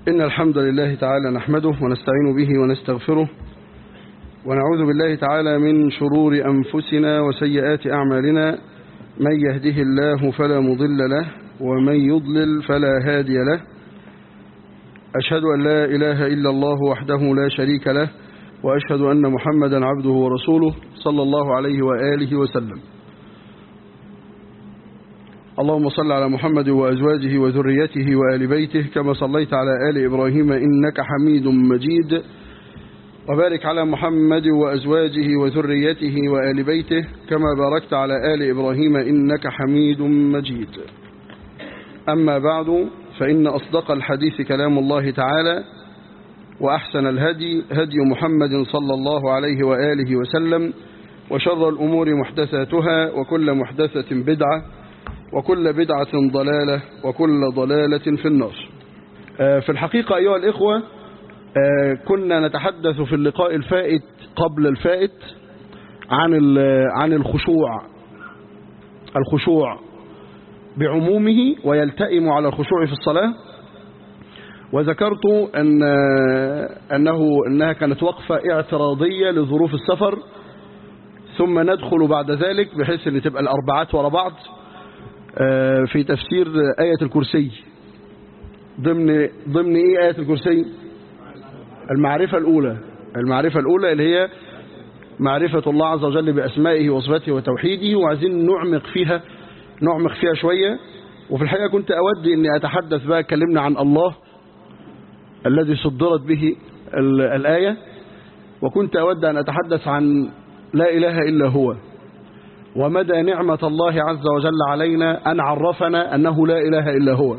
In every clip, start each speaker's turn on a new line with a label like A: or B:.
A: إن الحمد لله تعالى نحمده ونستعين به ونستغفره ونعوذ بالله تعالى من شرور أنفسنا وسيئات أعمالنا من يهده الله فلا مضل له ومن يضلل فلا هادي له أشهد أن لا إله إلا الله وحده لا شريك له وأشهد أن محمدا عبده ورسوله صلى الله عليه وآله وسلم اللهم صل على محمد وأزواجه وذريته وآل بيته كما صليت على آل إبراهيم إنك حميد مجيد وبارك على محمد وأزواجه وذريته وآل بيته كما باركت على آل إبراهيم إنك حميد مجيد أما بعد فإن أصدق الحديث كلام الله تعالى وأحسن الهدي هدي محمد صلى الله عليه وآله وسلم وشر الأمور محدثاتها وكل محدثة بدعة وكل بدعة ضلالة وكل ضلالة في النار في الحقيقة أيها الإخوة كنا نتحدث في اللقاء الفائت قبل الفائت عن عن الخشوع الخشوع بعمومه ويلتئم على الخشوع في الصلاة وذكرت أن أنه أنها كانت وقفة اعتراضية لظروف السفر ثم ندخل بعد ذلك بحيث أن تبقى الأربعات ورا بعض في تفسير آية الكرسي ضمن ضمن إيه آية الكرسي المعرفة الأولى المعرفة الأولى اللي هي معرفة الله عز وجل بأسمائه وصفاته وتوحيده وعايزين نعمق فيها نعمق فيها شوية وفي الحقيقة كنت أود أني أتحدث بقى كلمنا عن الله الذي صدرت به الآية وكنت أود أن أتحدث عن لا إله إلا هو ومدى نعمة الله عز وجل علينا أن عرفنا أنه لا إله إلا هو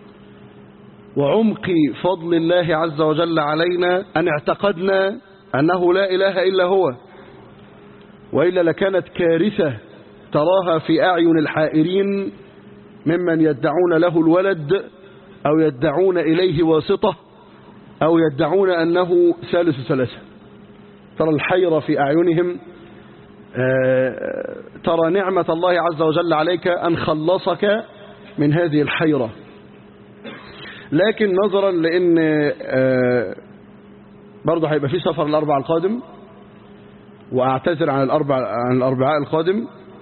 A: وعمق فضل الله عز وجل علينا أن اعتقدنا أنه لا إله إلا هو وإلا لكانت كارثة تراها في أعين الحائرين ممن يدعون له الولد أو يدعون إليه واسطة أو يدعون أنه ثالث ثلاثة ترى الحيرة في أعينهم ترى نعمة الله عز وجل عليك أن خلصك من هذه الحيرة لكن نظرا لأن برضه هيبقى في سفر الأربع القادم وأعتذر عن الأربع عن الأربعاء القادم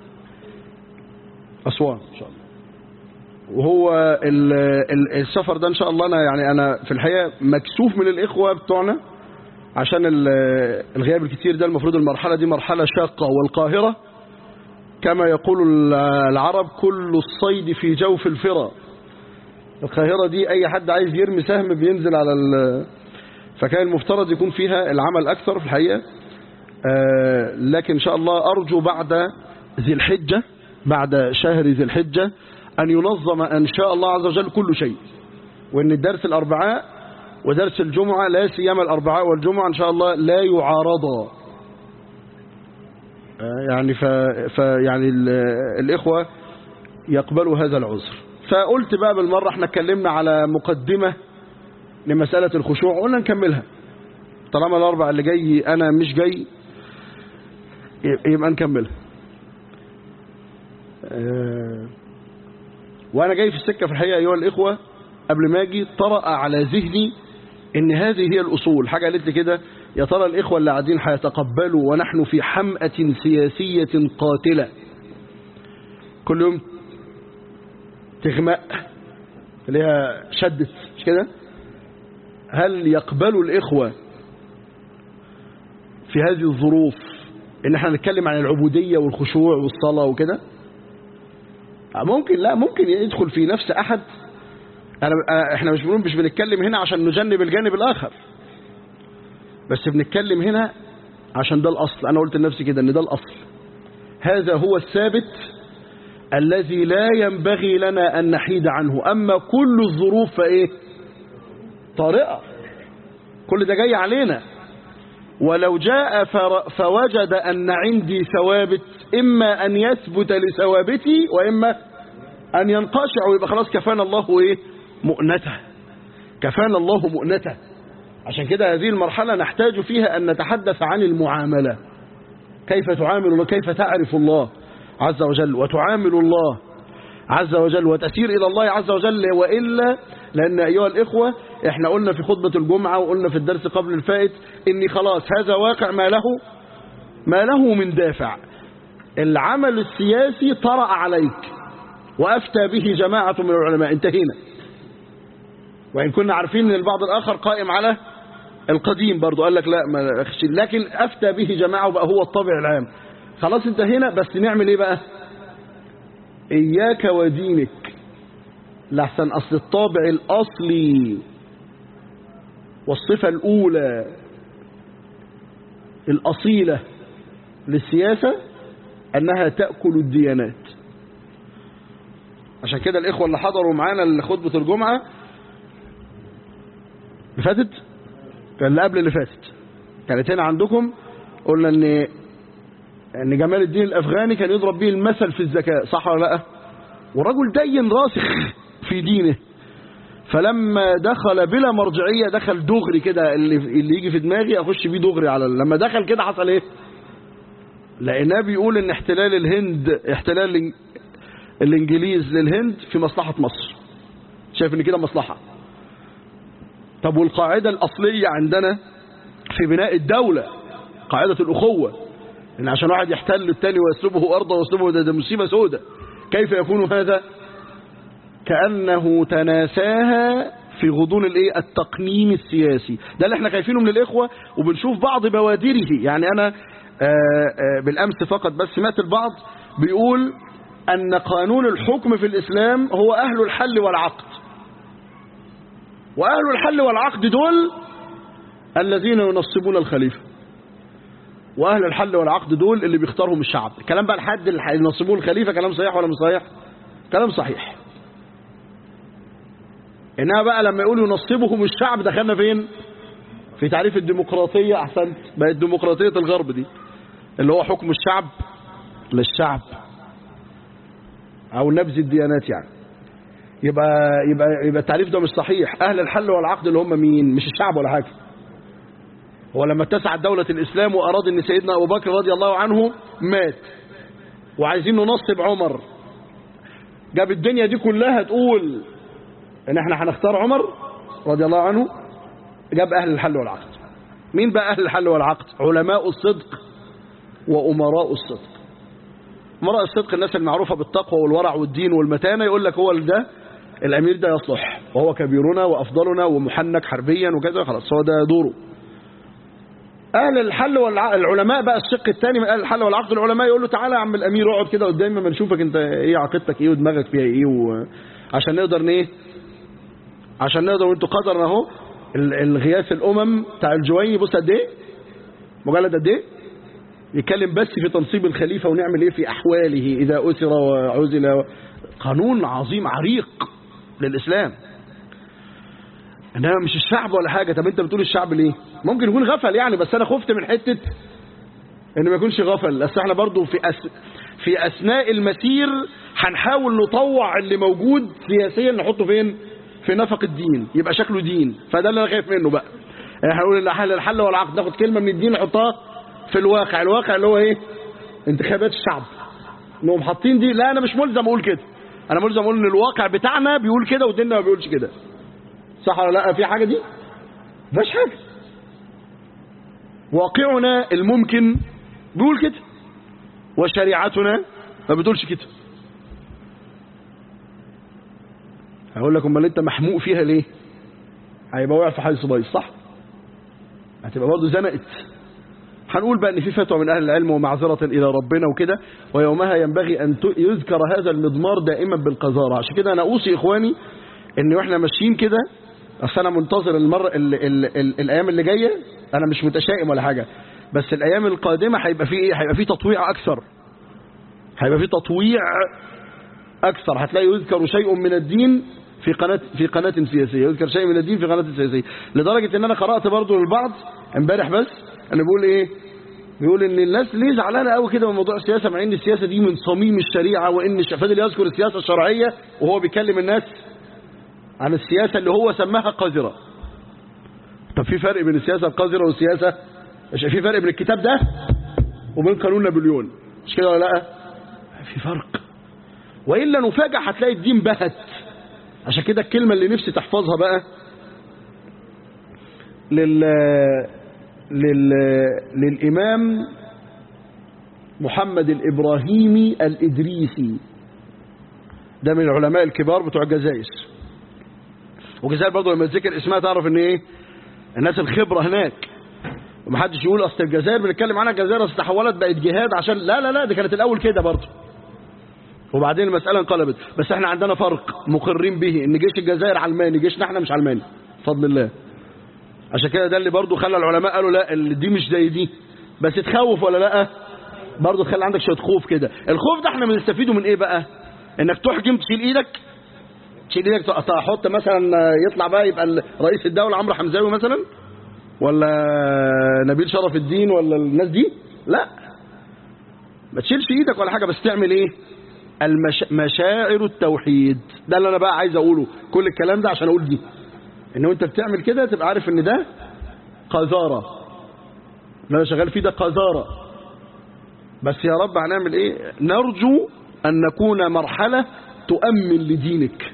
A: أسوان إن شاء الله وهو السفر ده إن شاء الله أنا يعني أنا في الحقيقة مكسوف من الإخوة بتوعنا عشان الغياب الكتير ده المفروض المرحلة دي مرحلة شاقة والقاهرة كما يقول العرب كل الصيد في جوف الفرى القاهرة دي أي حد عايز يرمي سهم بينزل على ال فكان المفترض يكون فيها العمل أكثر في الحقيقة لكن إن شاء الله أرجو بعد ذي الحجة بعد شهر ذي الحجة أن ينظم إن شاء الله عز وجل كل شيء وأن الدرس الأربعاء ودرس الجمعة لا سيما الأربعاء والجمعة إن شاء الله لا يعارضا يعني ف... ف... يعني الإخوة يقبلوا هذا العذر فقلت بقى بالمرة احنا اتكلمنا على مقدمة لمسألة الخشوع قلنا نكملها طالما الأربع اللي جاي أنا مش جاي يبقى نكملها وأنا جاي في السكة في الحقيقة أيها الإخوة قبل ما أجي طرأ على ذهني إن هذه هي الأصول حاجة قالت لي كده يا ترى الإخوة اللي قاعدين هيتقبلوا ونحن في حمأة سياسية قاتلة كل يوم تغمق اللي هي شدت مش كده هل يقبلوا الإخوة في هذه الظروف إن احنا نتكلم عن العبودية والخشوع والصلاة وكده ممكن لا ممكن يدخل في نفس أحد أنا احنا مش بنقول مش بنتكلم هنا عشان نجنب الجانب الآخر بس بنتكلم هنا عشان ده الأصل أنا قلت لنفسي كده إن ده الأصل هذا هو الثابت الذي لا ينبغي لنا أن نحيد عنه أما كل الظروف فإيه طارئة كل ده جاي علينا ولو جاء فوجد أن عندي ثوابت إما أن يثبت لثوابتي وإما أن ينقشع ويبقى خلاص كفانا الله إيه مؤنته كفانا الله مؤنته عشان كده هذه المرحلة نحتاج فيها أن نتحدث عن المعاملة كيف تعامل الله كيف تعرف الله عز وجل وتعامل الله عز وجل وتسير إلى الله عز وجل وإلا لأن أيها الإخوة احنا قلنا في خطبة الجمعة وقلنا في الدرس قبل الفائت إن خلاص هذا واقع ما له ما له من دافع العمل السياسي طرأ عليك وأفتى به جماعة من العلماء انتهينا وإن كنا عارفين أن البعض الآخر قائم على القديم برضو قال لك لا ما أخشي لكن أفتى به جماعة وبقى هو الطبع العام خلاص انتهينا بس نعمل ايه بقى إياك ودينك لحسن أصل الطابع الأصلي والصفة الأولى الأصيلة للسياسة أنها تأكل الديانات عشان كده الإخوة اللي حضروا معانا لخطبة الجمعة اللي فاتت كان اللي قبل اللي فاتت كانت هنا عندكم قلنا ان ان جمال الدين الافغاني كان يضرب به المثل في الذكاء صح ولا لا ورجل دين راسخ في دينه فلما دخل بلا مرجعية دخل دغري كده اللي, اللي يجي في دماغي اخش بيه دغري على لما دخل كده حصل ايه لقيناه بيقول ان احتلال الهند احتلال الانجليز للهند في مصلحة مصر شايف ان كده مصلحة طب والقاعدة الاصلية عندنا في بناء الدولة قاعدة الاخوة ان عشان واحد يحتل التاني ويسلبه ارضا ويسلبه ده, ده مصيبة سودة كيف يكون هذا كأنه تناساها في غضون الايه التقنين السياسي ده اللي احنا خايفينه من الاخوة وبنشوف بعض بوادره يعني انا آآ آآ بالامس فقط بس سمعت البعض بيقول ان قانون الحكم في الاسلام هو اهل الحل والعقد واهل الحل والعقد دول الذين ينصبون الخليفة واهل الحل والعقد دول اللي بيختارهم الشعب الكلام بقى الحد اللي ينصبوه الخليفة كلام صحيح ولا مش صحيح كلام صحيح انها بقى لما يقولوا ينصبهم الشعب دخلنا فين في تعريف الديمقراطية احسنت بقت ديمقراطية الغرب دي اللي هو حكم الشعب للشعب او نبذ الديانات يعني يبقى يبقى يبقى التعريف ده مش صحيح اهل الحل والعقد اللي هم مين مش الشعب ولا حاجه هو لما اتسعت دولة الإسلام وأراد أن سيدنا أبو بكر رضي الله عنه مات وعايزين ننصب عمر جاب الدنيا دي كلها تقول ان احنا هنختار عمر رضي الله عنه جاب أهل الحل والعقد مين بقى أهل الحل والعقد علماء الصدق وأمراء الصدق أمراء الصدق الناس المعروفة بالتقوى والورع والدين والمتانة يقول لك هو ده الأمير ده يصلح وهو كبيرنا وأفضلنا ومحنك حربيا وكذا خلاص هو ده دوره اهل الحل والعلماء بقى الشق الثاني من اهل الحل والعقد العلماء يقول له تعالى يا عم الامير اقعد كده قدامي ما نشوفك انت ايه عقيدتك ايه ودماغك فيها ايه و... عشان نقدر ايه عشان نقدر وانتوا قدرنا اهو الغياث الامم بتاع الجويني بص قد ايه مجلد قد ايه يتكلم بس في تنصيب الخليفه ونعمل ايه في احواله اذا اسر وعزل قانون عظيم عريق للاسلام انما مش الشعب ولا حاجه طب انت بتقول الشعب ليه ممكن يكون غفل يعني بس انا خفت من حته ان ما يكونش غفل بس احنا برضو في أس... في اثناء المسير هنحاول نطوع اللي موجود سياسيا نحطه فين في نفق الدين يبقى شكله دين فده اللي انا خايف منه بقى احنا هنقول الحل الحل والعقد ناخد كلمه من الدين نحطها في الواقع الواقع اللي هو ايه انتخابات الشعب انهم حاطين دي لا انا مش ملزم اقول كده انا ملزم اقول ان الواقع بتاعنا بيقول كده وديننا ما بيقولش كده صح ولا لا في حاجه دي مفيش حاجه واقعنا الممكن بيقول كده وشريعتنا ما بتقولش كده هقول لك امال انت محموق فيها ليه هيبقى واقع في حي صبايص صح هتبقى برضه زنقت هنقول بقى ان في فتوى من اهل العلم ومعذره الى ربنا وكده ويومها ينبغي ان يذكر هذا المضمار دائما بالقذاره عشان كده انا اوصي اخواني ان واحنا ماشيين كده اصل انا منتظر المره ال ال ال الايام اللي جايه انا مش متشائم ولا حاجه بس الايام القادمه هيبقى فيه ايه هيبقى فيه تطويع اكثر هيبقى فيه تطويع اكثر هتلاقي يذكر شيء من الدين في قناه في قناه سياسيه يذكر شيء من الدين في قناه سياسيه لدرجه ان انا قرات برضو للبعض امبارح بس انا بقول ايه بيقول ان الناس ليه زعلانه قوي كده من موضوع السياسه مع ان السياسه دي من صميم الشريعه وان فضل يذكر السياسه الشرعيه وهو بيكلم الناس عن السياسة اللي هو سماها قذرة طب في فرق بين السياسة القذرة والسياسة مش في فرق بين الكتاب ده وبين قانون نابليون مش كده ولا لا في فرق وإلا نفاجأ هتلاقي الدين بهت عشان كده الكلمة اللي نفسي تحفظها بقى لل... لل... للإمام محمد الإبراهيمي الإدريسي ده من العلماء الكبار بتوع الجزائر والجزائر برضه لما تذكر اسمها تعرف ان ايه الناس الخبرة هناك ومحدش يقول اصل الجزائر بنتكلم عنها الجزائر اصل تحولت بقت جهاد عشان لا لا لا دي كانت الاول كده برضه وبعدين المسألة انقلبت بس احنا عندنا فرق مقرين به ان جيش الجزائر علماني جيشنا احنا مش علماني بفضل الله عشان كده ده اللي برضه خلى العلماء قالوا لا اللي دي مش زي دي بس تخوف ولا لا برضه تخلي عندك شويه خوف كده الخوف ده احنا بنستفيده من ايه بقى انك تحكم تشيل ايدك تشيل ايدك تحط مثلا يطلع بقى يبقى رئيس الدولة عمرو حمزاوي مثلا ولا نبيل شرف الدين ولا الناس دي لا ما تشيلش ايدك ولا حاجة بس تعمل ايه المش... مشاعر التوحيد ده اللي انا بقى عايز اقوله كل الكلام ده عشان اقول دي ان انت بتعمل كده تبقى عارف ان ده قذارة اللي انا شغال فيه ده قذارة بس يا رب هنعمل ايه نرجو ان نكون مرحلة تؤمن لدينك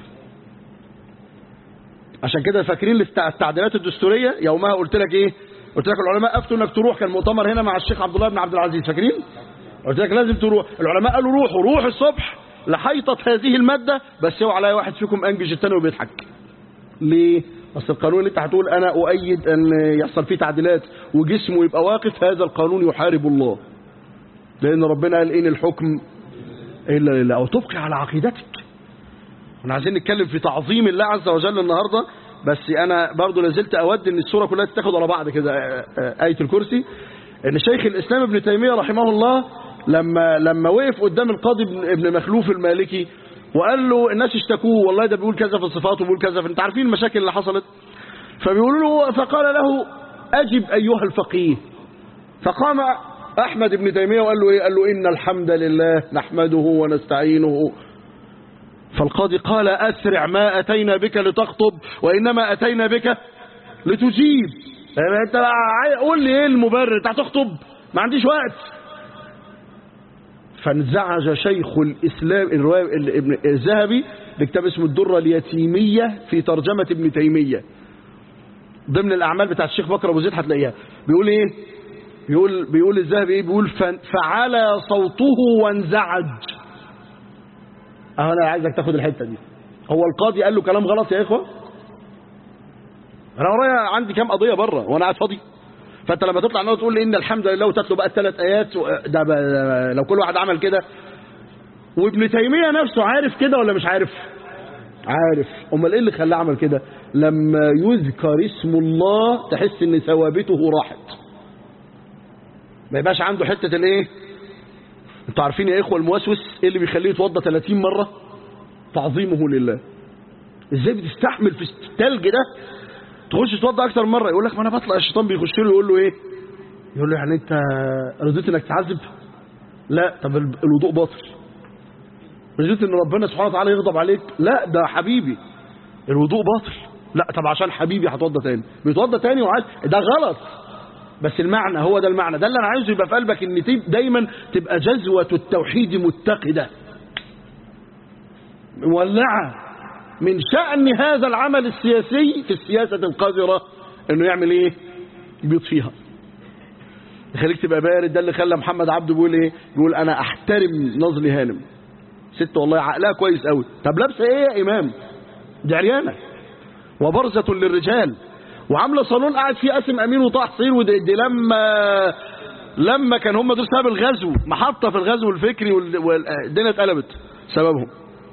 A: عشان كده فاكرين التعديلات الدستورية يومها قلت لك ايه قلت لك العلماء افتوا انك تروح كان مؤتمر هنا مع الشيخ عبد الله بن عبد العزيز فاكرين قلت لك لازم تروح العلماء قالوا روحوا روح الصبح لحيطة هذه المادة بس هو على واحد فيكم انجز التاني وبيضحك ليه اصل القانون اللي انت هتقول انا اؤيد ان يحصل فيه تعديلات وجسمه يبقى واقف هذا القانون يحارب الله لان ربنا قال ان الحكم الا لله او تبقي على عقيدتك احنا عايزين نتكلم في تعظيم الله عز وجل النهارده بس انا برضو لازلت اود ان الصوره كلها تتاخد على بعض كده ايه الكرسي ان شيخ الاسلام ابن تيميه رحمه الله لما لما وقف قدام القاضي ابن مخلوف المالكي وقال له الناس اشتكوه والله ده بيقول كذا في الصفات وبيقول كذا في انت عارفين المشاكل اللي حصلت فبيقولوا له فقال له اجب ايها الفقيه فقام احمد بن تيميه وقال له ايه قال له ان الحمد لله نحمده ونستعينه فالقاضي قال أسرع ما أتينا بك لتخطب وإنما أتينا بك لتجيب يعني أنت قول لي إيه المبرر أنت هتخطب ما عنديش وقت فانزعج شيخ الإسلام ابن الذهبي بكتاب اسمه الدرة اليتيمية في ترجمة ابن تيمية ضمن الأعمال بتاعت الشيخ بكر أبو زيد هتلاقيها بيقول إيه بيقول بيقول الذهبي إيه بيقول فعلى صوته وانزعج أه أنا عايزك تاخد الحتة دي هو القاضي قال له كلام غلط يا إخوة أنا ورايا عندي كام قضية بره وأنا قاعد فاضي فأنت لما تطلع النهارده تقول لي إن الحمد لله وتتلو بقى الثلاث آيات ده بقى لو كل واحد عمل كده وابن تيمية نفسه عارف كده ولا مش عارف عارف امال ايه اللي خلاه عمل كده لما يذكر اسم الله تحس ان ثوابته راحت ما يبقاش عنده حته الايه انتوا عارفين يا اخوه الموسوس ايه اللي بيخليه يتوضى 30 مره تعظيمه لله ازاي بتستحمل في الثلج ده تخش تتوضى اكتر من مره يقول لك ما انا بطلع الشيطان بيخش له يقول له ايه يقول له يعني انت رضيت انك تعذب لا طب الوضوء باطل رضيت ان ربنا سبحانه وتعالى يغضب عليك لا ده حبيبي الوضوء باطل لا طب عشان حبيبي هتوضى تاني بيتوضى تاني وعايز ده غلط بس المعنى هو ده المعنى ده اللي انا عايزه يبقى في قلبك ان تب دايما تبقى جزوة التوحيد متقدة مولعة من شأن هذا العمل السياسي في السياسة القذرة انه يعمل ايه بيطفيها يخليك تبقى بارد ده اللي خلى محمد عبده بيقول ايه بيقول انا احترم نظلي هانم ست والله عقلها كويس قوي طب لابسه ايه يا امام دي عريانه وبرزه للرجال وعامله صالون قاعد فيه قاسم امين وطه حسين ودي دي لما لما كان هم دول سبب الغزو محطه في الغزو الفكري والدنيا اتقلبت سببهم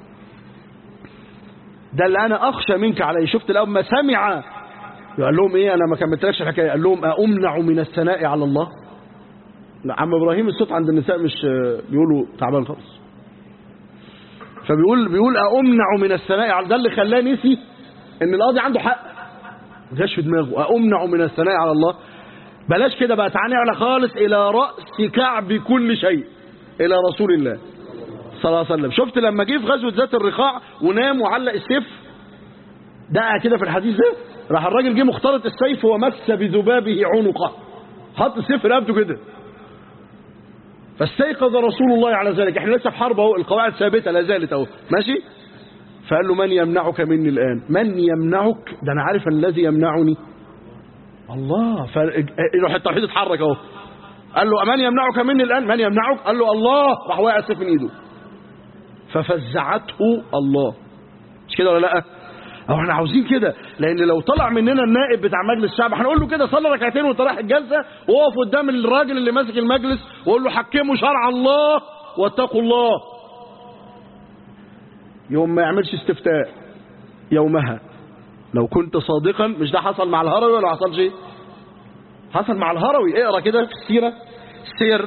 A: ده اللي انا اخشى منك عليه شفت الاول ما سمع قال لهم ايه انا ما كملتلكش الحكايه قال لهم امنع من الثناء على الله عم ابراهيم الصوت عند النساء مش بيقولوا تعبان خالص فبيقول بيقول أمنع من الثناء على ده اللي خلاه نسي ان القاضي عنده حق ما جاش في دماغه أمنع من الثناء على الله بلاش كده بقى تعالى نعلى خالص الى رأس كعب كل شيء الى رسول الله صلى الله عليه وسلم شفت لما جه في غزوة ذات الرقاع ونام وعلق السيف دقع كده في الحديث ده راح الراجل جه مختلط السيف ومس بذبابه عنقه حط السيف في رقبته كده فاستيقظ رسول الله على ذلك احنا لسه في حرب اهو القواعد ثابته لا زالت اهو ماشي فقال له من يمنعك مني الآن من يمنعك ده أنا عارف أن الذي يمنعني الله فروح التوحيد اتحرك اهو قال له من يمنعك مني الآن من يمنعك قال له الله راح واقع السيف من ايده ففزعته الله مش كده ولا لا أو احنا عاوزين كده لان لو طلع مننا النائب بتاع مجلس الشعب هنقول له كده صلي ركعتين وانت رايح الجلسه وقف قدام الراجل اللي ماسك المجلس وقول له حكموا شرع الله واتقوا الله يوم ما يعملش استفتاء يومها لو كنت صادقا مش ده حصل مع الهروي ولا حصل شيء حصل مع الهروي اقرا كده في السيره السير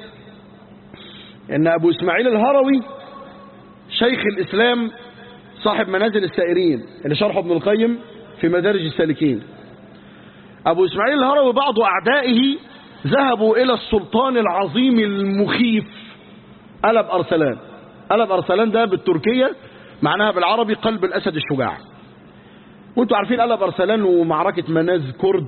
A: ان ابو اسماعيل الهروي شيخ الاسلام صاحب منازل السائرين اللي شرحه ابن القيم في مدارج السالكين ابو اسماعيل الهروي بعض اعدائه ذهبوا الى السلطان العظيم المخيف قلب ارسلان قلب ارسلان ده بالتركيه معناها بالعربي قلب الاسد الشجاع وانتوا عارفين قلب ارسلان ومعركه مناز كرد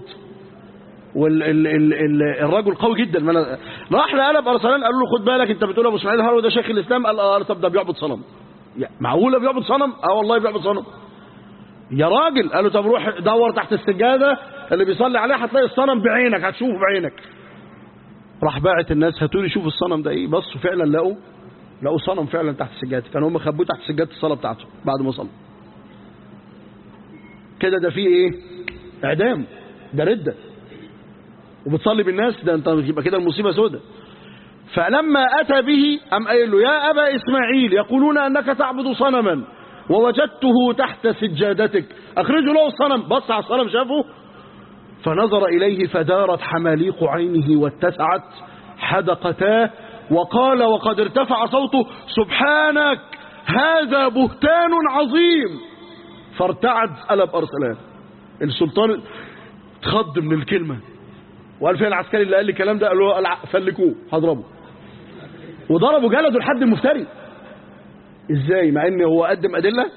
A: والرجل قوي جدا من راح لقلب ارسلان قال له خد بالك انت بتقول ابو اسماعيل الهروي ده شيخ الاسلام قال اه طب ده بيعبد صنم معقوله بيعبد صنم اه والله بيعبد صنم يا راجل قال له طب روح دور تحت السجاده اللي بيصلي عليها هتلاقي الصنم بعينك هتشوفه بعينك راح باعت الناس هاتوا لي شوف الصنم ده ايه بصوا فعلا لقوا لقوا صنم فعلا تحت السجاده كانوا هم خبوه تحت سجاده الصلاه بتاعته بعد ما صلى كده ده فيه ايه اعدام ده رده وبتصلي بالناس ده انت يبقى كده المصيبه سودة فلما اتى به ام قايل له يا ابا اسماعيل يقولون انك تعبد صنما ووجدته تحت سجادتك اخرجوا له الصنم بص على الصنم شافه فنظر اليه فدارت حماليق عينه واتسعت حدقتاه وقال وقد ارتفع صوته سبحانك هذا بهتان عظيم فارتعد قلب ارسلان السلطان اتخض من الكلمه وقال فين العسكري اللي قال لي الكلام ده قال له فلكوه هضربه وضربوا جلده لحد المفتري ازاي مع ان هو قدم ادله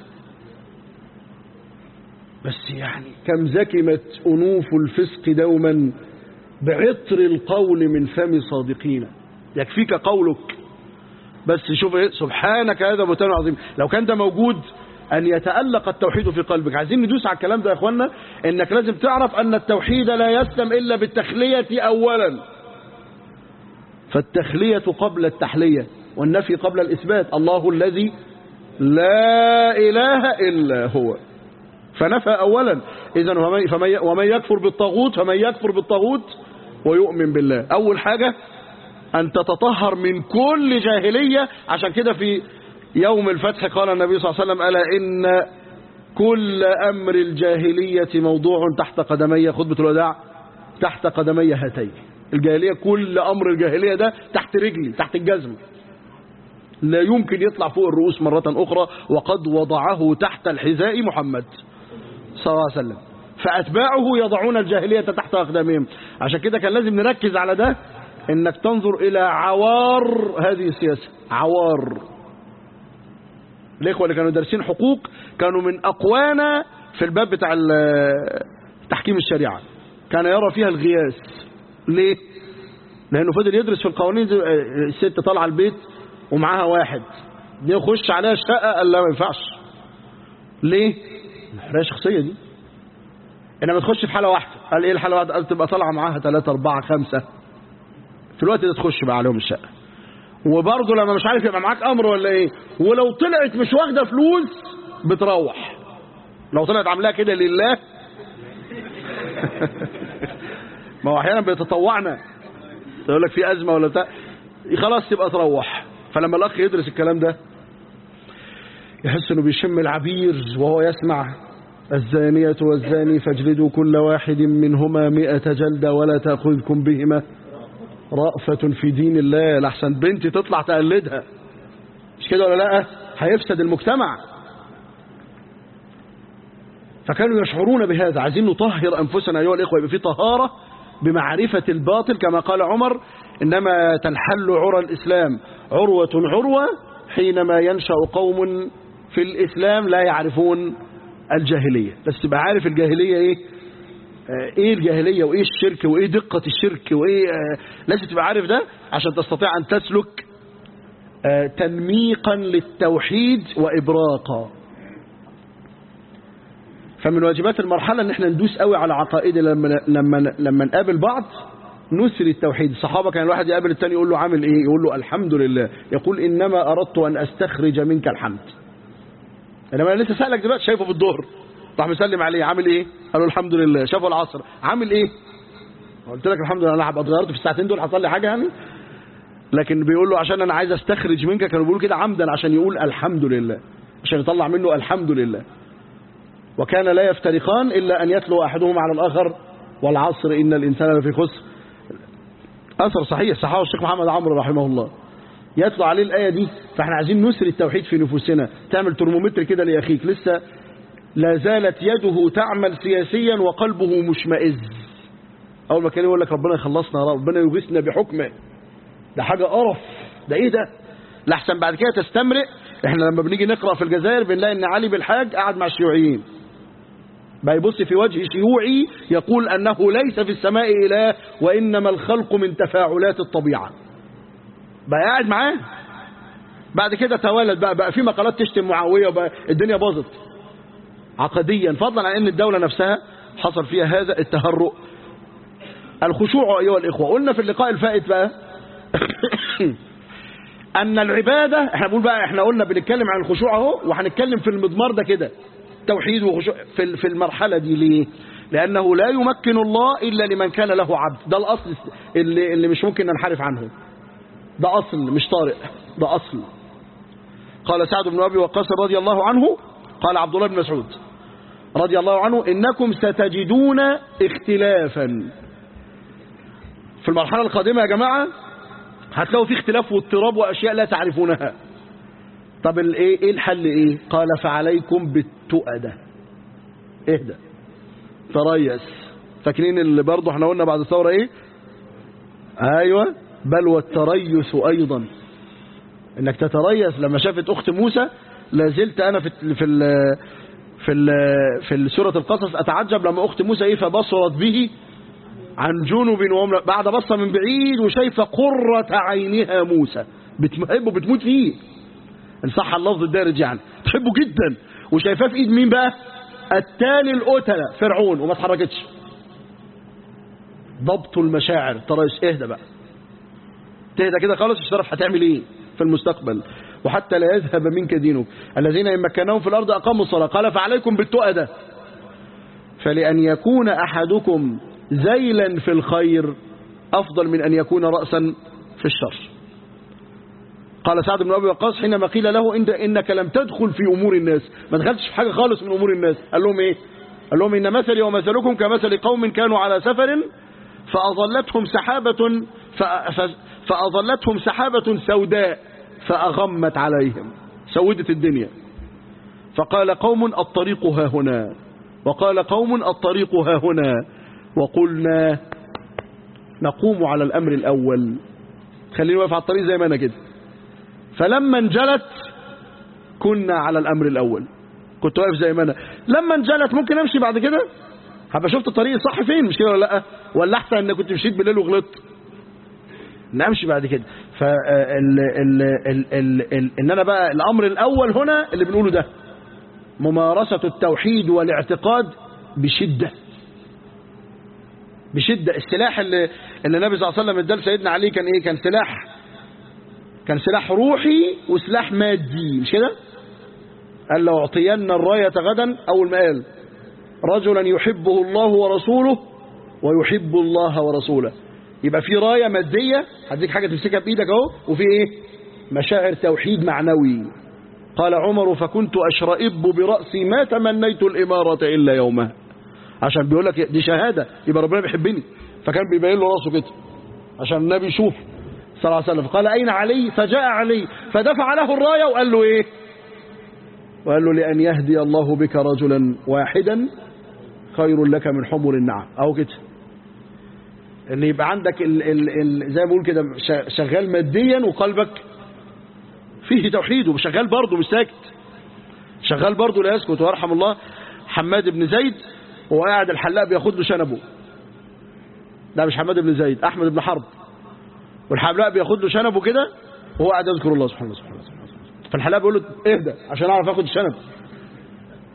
A: بس يعني كم زكمت انوف الفسق دوما بعطر القول من فم صادقين يكفيك قولك بس شوف ايه سبحانك هذا بهتان عظيم لو كان ده موجود أن يتألق التوحيد في قلبك عايزين ندوس على الكلام ده يا أخوانا إنك لازم تعرف أن التوحيد لا يسلم إلا بالتخلية أولا فالتخلية قبل التحلية والنفي قبل الإثبات الله الذي لا إله إلا هو فنفى أولا إذا ومن يكفر بالطاغوت فمن يكفر بالطاغوت ويؤمن بالله أول حاجة أن تتطهر من كل جاهلية عشان كده في يوم الفتح قال النبي صلى الله عليه وسلم ألا إن كل أمر الجاهلية موضوع تحت قدمي خطبة الوداع تحت قدمي هاتين الجاهلية كل أمر الجاهلية ده تحت رجلي تحت الجزم لا يمكن يطلع فوق الرؤوس مرة أخرى وقد وضعه تحت الحذاء محمد صلى الله عليه وسلم فأتباعه يضعون الجاهلية تحت أقدامهم عشان كده كان لازم نركز على ده انك تنظر الى عوار هذه السياسة عوار الاخوه اللي كانوا دارسين حقوق كانوا من اقوانا في الباب بتاع تحكيم الشريعه كان يرى فيها الغياس ليه لانه فضل يدرس في القوانين الست طالعه البيت ومعاها واحد يخش عليها الشقه قال لا ما ينفعش ليه الحريه الشخصيه دي انما تخش في حاله واحده قال ايه الحاله واحده قال تبقى طالعه معاها ثلاثة أربعة خمسة في الوقت ده تخش بقى عليهم الشقه وبرضه لما مش عارف يبقى معاك امر ولا ايه ولو طلعت مش واخده فلوس بتروح لو طلعت عاملاها كده لله ما هو احيانا بيتطوعنا يقول لك في ازمه ولا بتاع خلاص تبقى تروح فلما الاخ يدرس الكلام ده يحس انه بيشم العبير وهو يسمع الزانية والزاني فاجلدوا كل واحد منهما مئة جلدة ولا تأخذكم بهما رأفة في دين الله لحسن بنتي تطلع تقلدها مش كده ولا لا هيفسد المجتمع فكانوا يشعرون بهذا عايزين نطهر أنفسنا أيها الإخوة يبقى في طهارة بمعرفة الباطل كما قال عمر إنما تنحل عرى الإسلام عروة عروة حينما ينشأ قوم في الإسلام لا يعرفون الجاهلية بس تبقى عارف الجاهلية إيه ايه الجاهلية وايه الشرك وايه دقة الشرك وايه آه لازم تبقى عارف ده عشان تستطيع ان تسلك آه تنميقا للتوحيد وابراقا فمن واجبات المرحلة ان احنا ندوس قوي على عقائدنا لما لما لما نقابل بعض نسري التوحيد الصحابة كان الواحد يقابل التاني يقول له عامل ايه يقول له الحمد لله يقول انما اردت ان استخرج منك الحمد انما انا لسه سألك دلوقتي شايفه في الظهر راح مسلم عليه عامل ايه قال له الحمد لله شافه العصر عامل ايه قلت لك الحمد لله انا هبقى اتغيرت في الساعتين دول حصل لي حاجه يعني لكن بيقول له عشان انا عايز استخرج منك كانوا بيقولوا كده عمدا عشان يقول الحمد لله عشان يطلع منه الحمد لله وكان لا يفترقان الا ان يتلو احدهما على الاخر والعصر ان الانسان لفي خسر اثر صحيح صححه الشيخ محمد عمرو رحمه الله يتلو عليه الايه دي فاحنا عايزين نسري التوحيد في نفوسنا تعمل ترمومتر كده لاخيك لسه لا زالت يده تعمل سياسيا وقلبه مشمئز اول ما كان يقول لك ربنا يخلصنا يا رب ربنا يغيثنا بحكمه ده حاجه قرف ده ايه ده لحسن بعد كده تستمرئ احنا لما بنيجي نقرا في الجزائر بنلاقي ان علي بالحاج قاعد مع الشيوعيين بقى يبص في وجه شيوعي يقول انه ليس في السماء اله وانما الخلق من تفاعلات الطبيعه بقى قاعد معاه بعد كده توالد بقى بقى في مقالات تشتم معاويه وبقى الدنيا باظت عقديا فضلا عن ان الدوله نفسها حصل فيها هذا التهرؤ الخشوع ايها الاخوه قلنا في اللقاء الفائت بقى ان العباده احنا بنقول بقى احنا قلنا بنتكلم عن الخشوع اهو وهنتكلم في المضمار ده كده توحيد وخشوع في في المرحله دي ليه لانه لا يمكن الله الا لمن كان له عبد ده الاصل اللي اللي مش ممكن ننحرف عنه ده اصل مش طارئ ده اصل قال سعد بن ابي وقاص رضي الله عنه قال عبد الله بن مسعود رضي الله عنه انكم ستجدون اختلافا في المرحله القادمه يا جماعه هتلاقوا في اختلاف واضطراب واشياء لا تعرفونها طب الايه ايه الحل ايه قال فعليكم بالتؤدة اهدى تريس فاكرين اللي برضه احنا قلنا بعد الثوره ايه ايوه بل والتريث ايضا انك تتريث لما شافت اخت موسى لازلت انا في ال في ال في ال في سوره القصص اتعجب لما اخت موسى ايه فبصرت به عن جنب وهم بعد بصه من بعيد وشايفه قره عينها موسى بتحبه بتموت فيه ان صح اللفظ الدارج يعني تحبه جدا وشايفاه في ايد مين بقى التالي القتله فرعون وما اتحركتش ضبط المشاعر ترى اهدى بقى تهدى كده خالص مش تعرف هتعمل ايه في المستقبل وحتى لا يذهب منك دينك الذين إن مكناهم في الأرض أقاموا الصلاة قال فعليكم بالتؤدة فلأن يكون أحدكم زيلا في الخير أفضل من أن يكون رأسا في الشر قال سعد بن أبي وقاص حينما قيل له إن إنك لم تدخل في أمور الناس ما دخلتش في حاجة خالص من أمور الناس قال لهم إيه قال لهم إن مثلي ومثلكم كمثل قوم كانوا على سفر فأظلتهم سحابة فأظلتهم سحابة سوداء فأغمت عليهم سودت الدنيا فقال قوم الطريق ها هنا وقال قوم الطريق ها هنا وقلنا نقوم على الأمر الأول خلينا واقف على الطريق زي ما أنا كده فلما انجلت كنا على الأمر الأول كنت واقف زي ما أنا لما انجلت ممكن أمشي بعد كده هبقى شفت الطريق الصح فين مش كده ولا لا ولا أحسن أن كنت مشيت بالليل وغلطت نمشي بعد كده فال ال ال ال ال ان انا بقى الامر الاول هنا اللي بنقوله ده ممارسة التوحيد والاعتقاد بشدة بشدة السلاح اللي, اللي النبي صلى الله عليه وسلم اداه لسيدنا علي كان ايه كان سلاح كان سلاح روحي وسلاح مادي مش كده قال لو اعطينا الراية غدا اول ما قال رجلا يحبه الله ورسوله ويحب الله ورسوله يبقى في راية مادية هديك حاجة تمسكها بإيدك اهو وفي ايه مشاعر توحيد معنوي قال عمر فكنت أشرئب برأسي ما تمنيت الإمارة إلا يومها عشان بيقول لك دي شهادة يبقى ربنا بيحبني فكان بيبين له راسه كده عشان النبي يشوف صلى الله عليه وسلم قال أين علي فجاء علي فدفع له الراية وقال له إيه وقال له لأن يهدي الله بك رجلا واحدا خير لك من حمر النعم أو كده ان يبقى عندك ال ال ال زي ما بقول كده شغال ماديا وقلبك فيه توحيد وشغال برضه مش ساكت شغال برضه لا يسكت ويرحم الله حماد بن زيد وهو قاعد الحلاق بياخد له شنبه لا مش حماد بن زيد احمد بن حرب والحلاق بياخد له شنبه كده وهو قاعد يذكر الله سبحانه وتعالى فالحلاق بيقول له اهدى عشان اعرف اخد الشنب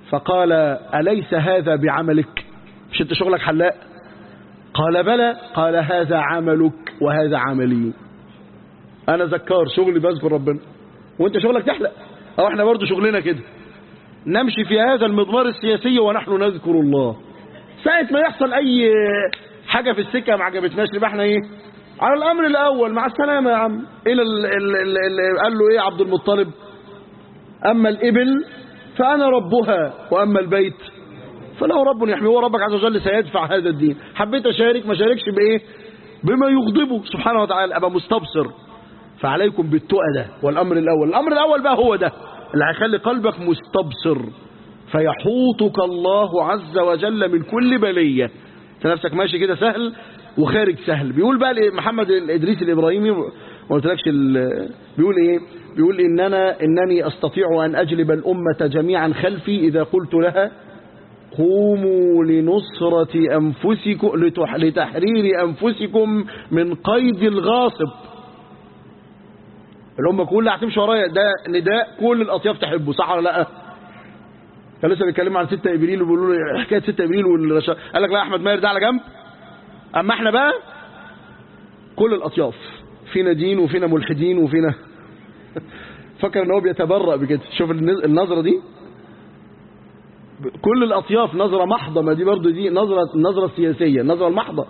A: فقال أليس هذا بعملك مش انت شغلك حلاق قال بلى قال هذا عملك وهذا عملي انا ذكار شغلي بذكر ربنا وانت شغلك تحلق او احنا برضو شغلنا كده نمشي في هذا المضمار السياسي ونحن نذكر الله ساعة ما يحصل اي حاجة في السكة ما عجبتناش يبقى احنا ايه على الامر الاول مع السلامة يا عم الى ال ال ال ال قال له ايه عبد المطلب اما الابل فانا ربها واما البيت فله رب يحميه وربك عز وجل سيدفع هذا الدين حبيت اشارك ما شاركش بايه بما يغضبه سبحانه وتعالى ابقى مستبصر فعليكم بالتقى ده والامر الاول الامر الاول بقى هو ده اللي هيخلي قلبك مستبصر فيحوطك الله عز وجل من كل بليه انت نفسك ماشي كده سهل وخارج سهل بيقول بقى محمد الادريسي الابراهيمي ما قلتلكش بيقول ايه بيقول اننا انني استطيع ان اجلب الامه جميعا خلفي اذا قلت لها قوموا لنصرة أنفسكم لتحرير أنفسكم من قيد الغاصب الأمة كلها هتمشي ورايا ده نداء كل الأطياف تحبه صح ولا لا كان لسه بيتكلموا عن 6 ابريل وبيقولوا له حكايه 6 ابريل والرشا... قال لك لا احمد ماهر ده على جنب اما احنا بقى كل الاطياف فينا دين وفينا ملحدين وفينا فكر ان هو بيتبرأ بكده شوف النظره دي كل الأطياف نظرة محضة ما دي برضو دي نظرة النظرة السياسية النظرة المحضة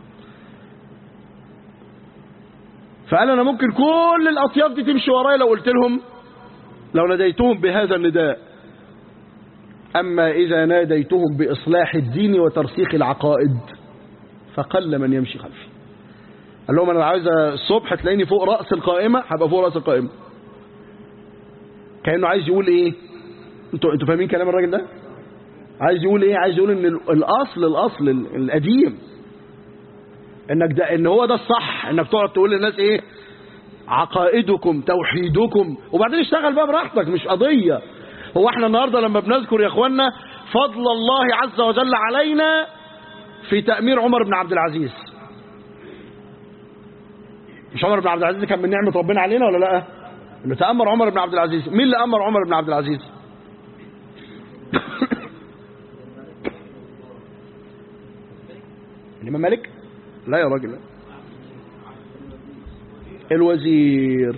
A: فقال أنا ممكن كل الأطياف دي تمشي ورايا لو قلت لهم لو ناديتهم بهذا النداء أما إذا ناديتهم بإصلاح الدين وترسيخ العقائد فقل من يمشي خلفي قال لهم أنا عايز الصبح تلاقيني فوق رأس القائمة هبقى فوق رأس القائمة كأنه عايز يقول إيه انتوا انتوا فاهمين كلام الراجل ده عايز يقول ايه عايز يقول ان الاصل الاصل القديم انك ده ان هو ده الصح انك تقعد تقول للناس ايه عقائدكم توحيدكم وبعدين اشتغل بقى براحتك مش قضيه هو احنا النهارده لما بنذكر يا اخوانا فضل الله عز وجل علينا في تأمير عمر بن عبد العزيز مش عمر بن عبد العزيز كان من نعمة ربنا علينا ولا لا انه تأمر عمر بن عبد العزيز مين اللي أمر عمر بن عبد العزيز الإمام مالك لا يا راجل لا. الوزير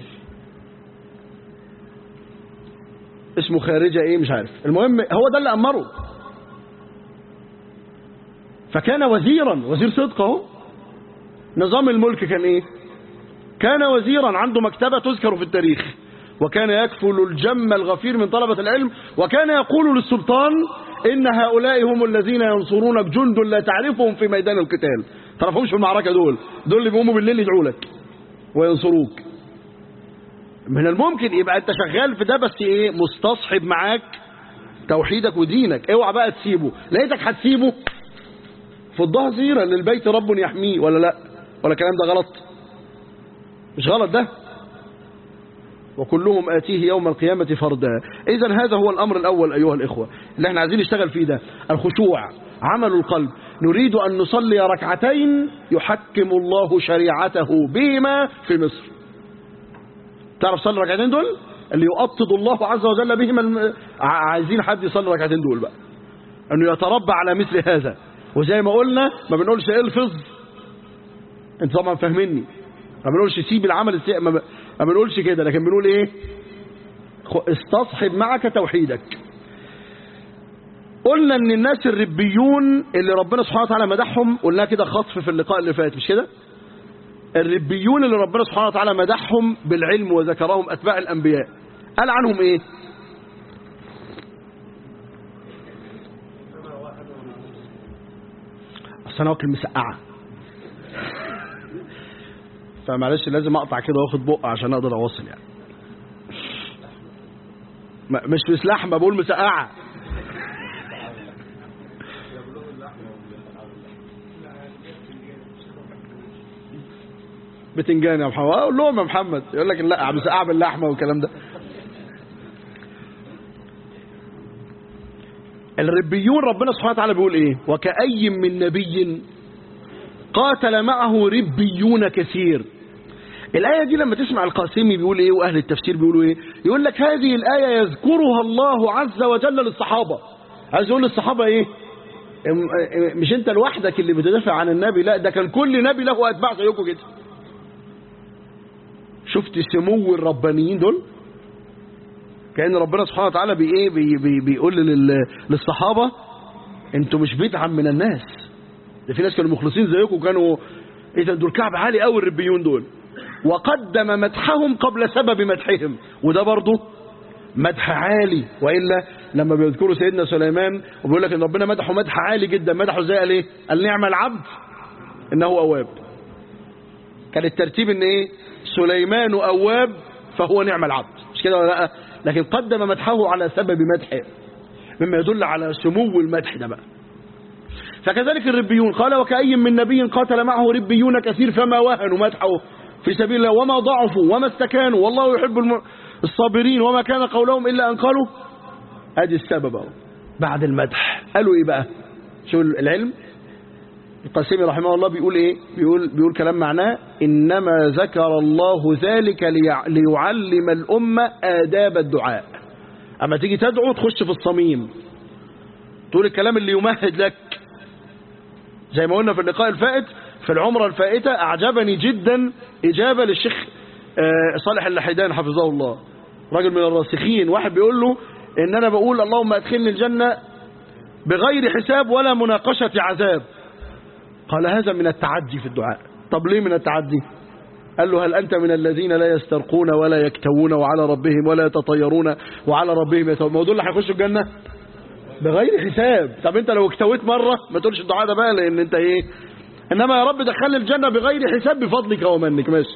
A: اسمه خارجة ايه مش عارف المهم هو ده اللي أمره فكان وزيرا وزير صدق اهو نظام الملك كان ايه كان وزيرا عنده مكتبة تذكر في التاريخ وكان يكفل الجم الغفير من طلبة العلم وكان يقول للسلطان إن هؤلاء هم الذين ينصرونك جند لا تعرفهم في ميدان القتال تعرفهمش في المعركة دول دول اللي بيقوموا بالليل يدعوا لك وينصروك من الممكن يبقى انت شغال في ده بس ايه مستصحب معاك توحيدك ودينك اوعى بقى تسيبه لقيتك هتسيبه فضها زيرا للبيت رب يحميه ولا لا ولا الكلام ده غلط مش غلط ده وكلهم آتيه يوم القيامة فردا إذا هذا هو الأمر الأول أيها الإخوة اللي احنا عايزين نشتغل فيه ده الخشوع عمل القلب نريد أن نصلي ركعتين يحكم الله شريعته بهما في مصر تعرف صلي ركعتين دول اللي يؤطد الله عز وجل بهما الم... عايزين حد يصلي ركعتين دول بقى أنه يتربى على مثل هذا وزي ما قلنا ما بنقولش الفظ انت طبعا فاهميني ما بنقولش سيب العمل السيء ما, ب... ما بنقولش كده لكن بنقول ايه استصحب معك توحيدك قلنا ان الناس الربيون اللي ربنا سبحانه وتعالى مدحهم قلنا كده خطف في اللقاء اللي فات مش كده الربيون اللي ربنا سبحانه وتعالى مدحهم بالعلم وذكرهم اتباع الانبياء قال عنهم ايه اصل انا واكل مسقعه فمعلش لازم اقطع كده واخد بق عشان اقدر اواصل يعني مش مش لحمه بقول مسقعه بتنجان يا محمد اقول لهم يا محمد يقول لك لا مسقعه باللحمه والكلام ده الربيون ربنا سبحانه وتعالى بيقول ايه وكأي من نبي قاتل معه ربيون كثير الآية دي لما تسمع القاسمي بيقول ايه واهل التفسير بيقولوا ايه يقول لك هذه الآية يذكرها الله عز وجل للصحابة عايز يقول للصحابة ايه ام- مش انت لوحدك اللي بتدافع عن النبي لا ده كان كل نبي له اتباع زيكم كده شفت سمو الربانيين دول كأن ربنا سبحانه وتعالى بي ايه بي بي بيقول لل- للصحابة انتوا مش بدعا من الناس ده في ناس كانوا مخلصين زيكم كانوا ايه ده دول كعب عالي قوي الربيون دول وقدم مدحهم قبل سبب مدحهم وده برضه مدح عالي والا لما بيذكروا سيدنا سليمان وبيقول لك ان ربنا مدحه مدح عالي جدا مدحه ازاي قال ايه قال نعم العبد انه اواب كان الترتيب ان ايه سليمان اواب فهو نعم العبد مش كده ولا لا لكن قدم مدحه على سبب مدحه مما يدل على سمو المدح ده بقى فكذلك الربيون قال وكأي من نبي قاتل معه ربيون كثير فما وهنوا مدحه في سبيل الله وما ضعفوا وما استكانوا والله يحب الم- الصابرين وما كان قولهم إلا أن قالوا ادي السبب اهو بعد المدح قالوا ايه بقى شو العلم القاسمي رحمه الله بيقول ايه بيقول بيقول كلام معناه انما ذكر الله ذلك ليع- ليعلم الامه آداب الدعاء اما تيجي تدعو تخش في الصميم تقول الكلام اللي يمهد لك زي ما قلنا في اللقاء الفائت في العمرة الفائتة أعجبني جدا إجابة للشيخ آه، صالح اللحيدان حفظه الله راجل من الراسخين واحد بيقول له إن أنا بقول اللهم أدخلني الجنة بغير حساب ولا مناقشة عذاب قال هذا من التعدي في الدعاء طب ليه من التعدي قال له هل أنت من الذين لا يسترقون ولا يكتوون وعلى ربهم ولا يتطيرون وعلى ربهم يتوون ما هو دول اللي هيخشوا الجنة بغير حساب طب انت لو اكتويت مرة ما تقولش الدعاء ده بقى لان انت ايه انما يا رب دخلني الجنة بغير حساب بفضلك ومنك ماشي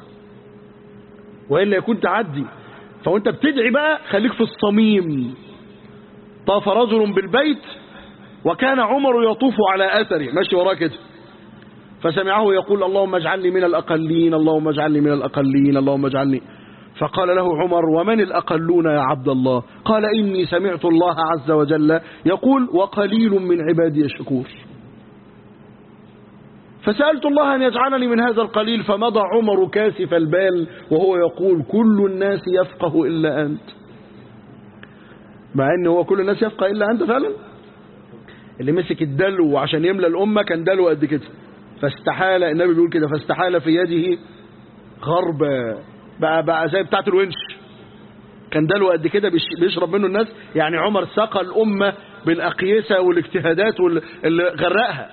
A: وإلا يكون تعدي فوانت بتدعي بقى خليك في الصميم طاف رجل بالبيت وكان عمر يطوف على أثره ماشي وراه كده فسمعه يقول اللهم اجعلني من الأقلين اللهم اجعلني من الأقلين اللهم اجعلني فقال له عمر ومن الأقلون يا عبد الله قال إني سمعت الله عز وجل يقول وقليل من عبادي الشكور فسألت الله أن يجعلني من هذا القليل فمضى عمر كاسف البال وهو يقول كل الناس يفقه إلا أنت مع أن هو كل الناس يفقه إلا أنت فعلا اللي مسك الدلو عشان يملى الأمة كان دلو قد كده فاستحال النبي بيقول كده فاستحال في يده غربة بقى بقى زي بتاعت الونش كان دلو قد كده بيش- بيشرب منه الناس يعني عمر سقى الأمة بالأقيسة والاجتهادات وال- اللي غرقها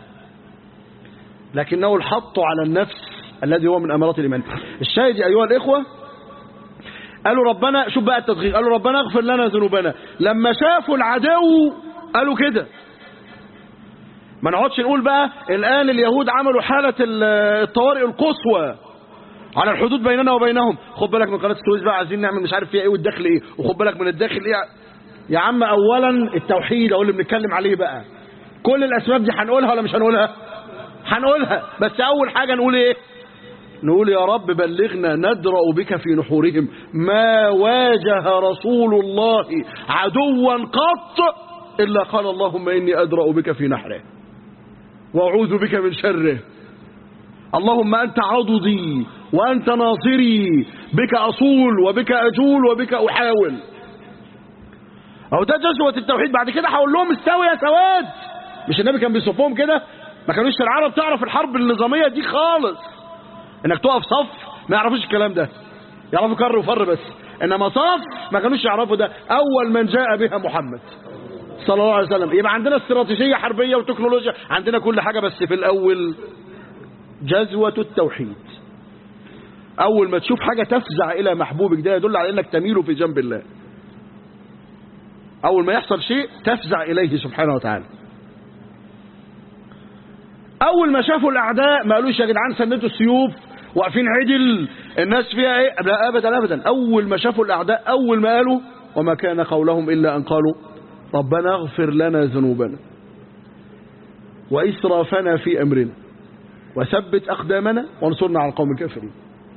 A: لكنه الحط على النفس الذي هو من أمارات الإيمان الشاهد يا أيها الإخوة قالوا ربنا شوف بقى التدقيق قالوا ربنا اغفر لنا ذنوبنا لما شافوا العدو قالوا كده ما نقعدش نقول بقى الآن اليهود عملوا حالة ال- الطوارئ القصوى على الحدود بيننا وبينهم خد بالك من قناة السويس بقى عايزين نعمل مش عارف فيها ايه والداخل ايه وخد بالك من الداخل ايه يا عم اولا التوحيد اهو اللي بنتكلم عليه بقى كل الاسباب دي هنقولها ولا مش هنقولها هنقولها بس اول حاجة نقول ايه نقول يا رب بلغنا ندرأ بك في نحورهم ما واجه رسول الله عدوا قط إلا قال اللهم إني أدرأ بك في نحره وأعوذ بك من شره اللهم أنت عضدي وأنت ناصري بك أصول وبك أجول وبك أحاول أو ده جزوة التوحيد بعد كده هقول لهم استوي يا سواد مش النبي كان بيصفهم كده ما كانوش العرب تعرف الحرب النظامية دي خالص انك تقف صف ما يعرفوش الكلام ده يعرفوا كر وفر بس انما صف ما كانوش يعرفوا ده اول من جاء بها محمد صلى الله عليه وسلم يبقى عندنا استراتيجية حربية وتكنولوجيا عندنا كل حاجة بس في الاول جزوة التوحيد اول ما تشوف حاجة تفزع الى محبوبك ده يدل على انك تميل في جنب الله اول ما يحصل شيء تفزع اليه سبحانه وتعالى اول ما شافوا الاعداء ما قالوش يا جدعان سندوا السيوف واقفين عدل الناس فيها ايه لا ابدا ابدا اول ما شافوا الاعداء اول ما قالوا وما كان قولهم الا ان قالوا ربنا اغفر لنا ذنوبنا واسرافنا في امرنا وثبت اقدامنا وانصرنا على القوم الكافرين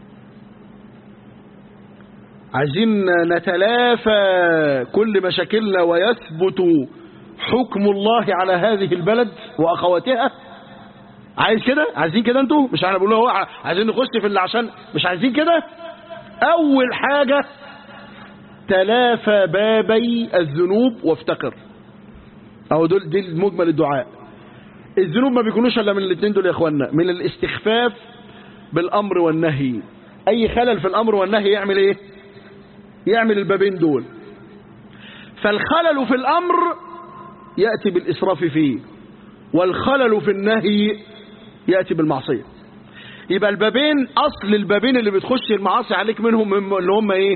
A: عايزين نتلافى كل مشاكلنا ويثبت حكم الله على هذه البلد واخواتها عايز كده عايزين كده انتوا مش احنا بنقول اهو عايزين نخش في اللي عشان مش عايزين كده اول حاجة تلافى بابي الذنوب وافتقر أو دول دي مجمل الدعاء الذنوب ما بيكونوش إلا من الاثنين دول يا إخوانا من الاستخفاف بالأمر والنهي أي خلل في الأمر والنهي يعمل إيه يعمل البابين دول فالخلل في الأمر يأتي بالإسراف فيه والخلل في النهي يأتي بالمعصية يبقى البابين أصل البابين اللي بتخش المعاصي عليك منهم اللي هم إيه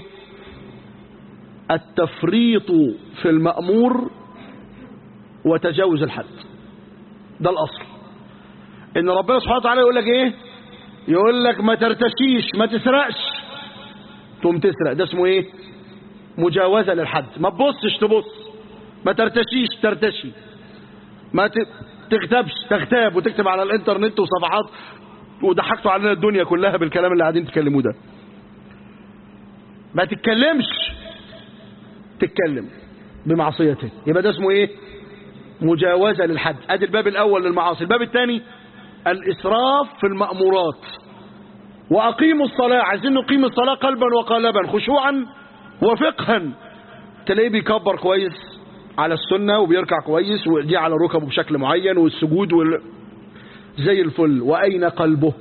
A: التفريط في المأمور وتجاوز الحد ده الأصل إن ربنا سبحانه وتعالى يقول لك إيه يقول لك ما ترتشيش ما تسرقش تقوم تسرق ده اسمه إيه مجاوزة للحد ما تبصش تبص ما ترتشيش ترتشي ما تغتابش تغتاب وتكتب على الانترنت وصفحات وضحكتوا علينا الدنيا كلها بالكلام اللي قاعدين تكلموه ده ما تتكلمش تتكلم بمعصيته يبقى ده اسمه ايه مجاوزة للحد ادي الباب الاول للمعاصي الباب الثاني الاسراف في المأمورات واقيموا الصلاة عايزين نقيم الصلاة قلبا وقالبا خشوعا وفقها تلاقيه بيكبر كويس على السنة وبيركع كويس ودي على ركبه بشكل معين والسجود وال... زي الفل وأين قلبه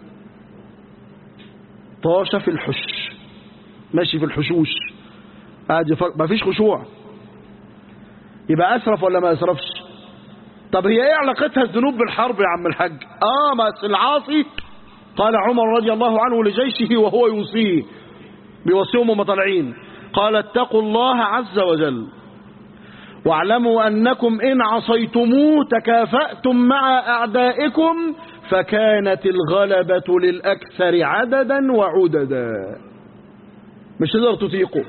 A: طاش في الحش ماشي في الحشوش قاعد يفكر ما فيش خشوع يبقى أسرف ولا ما أسرفش طب هي ايه علاقتها الذنوب بالحرب يا عم الحاج اه ما العاصي قال عمر رضي الله عنه لجيشه وهو يوصيه بيوصيهم وهم طالعين قال اتقوا الله عز وجل واعلموا أنكم إن عصيتموه تكافأتم مع أعدائكم فكانت الغلبة للأكثر عددا وعددا مش تقدر تطيقه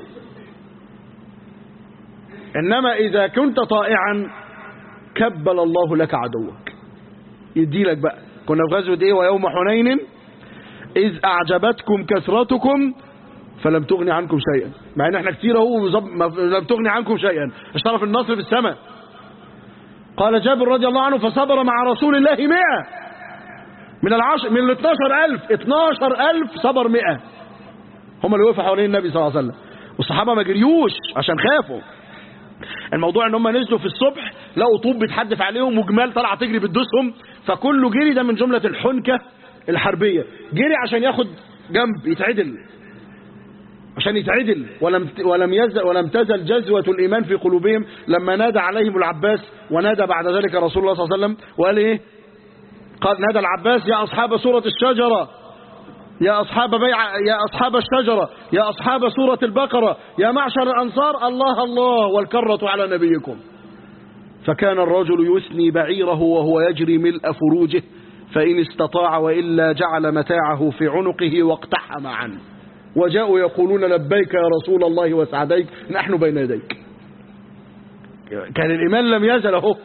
A: إنما إذا كنت طائعا كبل الله لك عدوك يدي لك بقى كنا في غزوة إيه ويوم حنين إذ أعجبتكم كثرتكم فلم تغني عنكم شيئا مع ان احنا كتير اهو لم تغني عنكم شيئا اشترف النصر في السماء قال جابر رضي الله عنه فصبر مع رسول الله مئة من العشر من ال 12000 12000 صبر 100 هم اللي وقفوا حوالين النبي صلى الله عليه وسلم والصحابه ما جريوش عشان خافوا الموضوع ان هم نزلوا في الصبح لقوا طوب بيتحدف عليهم وجمال طالعه تجري بتدوسهم فكله جري ده من جمله الحنكه الحربيه جري عشان ياخد جنب يتعدل عشان يتعدل ولم ولم يزل ولم تزل جزوة الإيمان في قلوبهم لما نادى عليهم العباس ونادى بعد ذلك رسول الله صلى الله عليه وسلم وقال إيه قال نادى العباس يا أصحاب سورة الشجرة يا أصحاب بيع يا أصحاب الشجرة يا أصحاب سورة البقرة يا معشر الأنصار الله الله والكرة على نبيكم فكان الرجل يثني بعيره وهو يجري ملء فروجه فإن استطاع وإلا جعل متاعه في عنقه واقتحم عنه وجاءوا يقولون لبيك يا رسول الله وسعديك نحن بين يديك كان الإيمان لم يزل اهو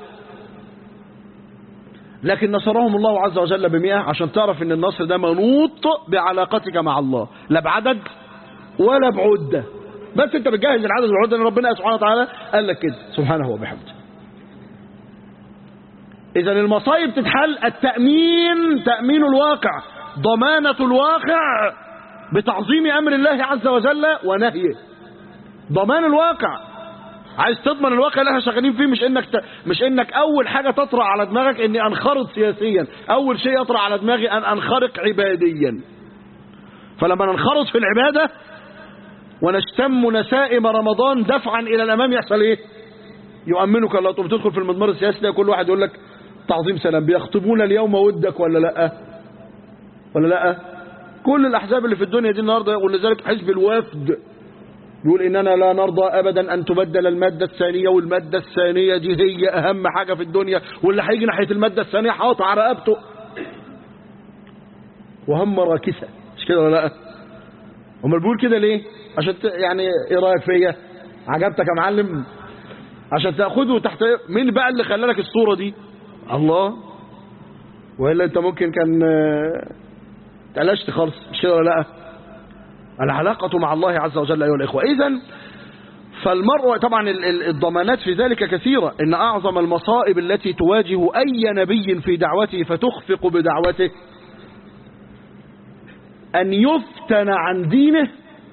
A: لكن نصرهم الله عز وجل بمئة عشان تعرف ان النصر ده منوط بعلاقتك مع الله لا بعدد ولا بعدة بس انت بتجهز العدد والعدة ان ربنا سبحانه وتعالى قال لك كده سبحانه وبحمده اذا المصايب تتحل التأمين تأمين الواقع ضمانة الواقع بتعظيم أمر الله عز وجل ونهيه ضمان الواقع عايز تضمن الواقع اللي احنا شغالين فيه مش انك ت... مش انك اول حاجه تطرا على دماغك اني انخرط سياسيا اول شيء يطرا على دماغي ان انخرق عباديا فلما ننخرط في العباده ونشتم نسائم رمضان دفعا الى الامام يحصل ايه يؤمنك الله تقوم تدخل في المضمار السياسي ده كل واحد يقول لك تعظيم سلام بيخطبون اليوم ودك ولا لا ولا لا كل الأحزاب اللي في الدنيا دي النهاردة ولذلك حزب الوفد يقول إننا لا نرضى أبدا أن تبدل المادة الثانية والمادة الثانية دي هي أهم حاجة في الدنيا واللي هيجي ناحية المادة الثانية هقطع رقبته وهم راكسة مش كده ولا لا هم بيقول كده ليه عشان ت... يعني ايه رايك فيا عجبتك يا معلم عشان تاخده تحت مين بقى اللي خلى لك الصوره دي الله والا انت ممكن كان تقلشت خالص مش كده ولا لا العلاقة مع الله عز وجل أيها الإخوة إذا فالمرء طبعا الضمانات في ذلك كثيرة إن أعظم المصائب التي تواجه أي نبي في دعوته فتخفق بدعوته أن يفتن عن دينه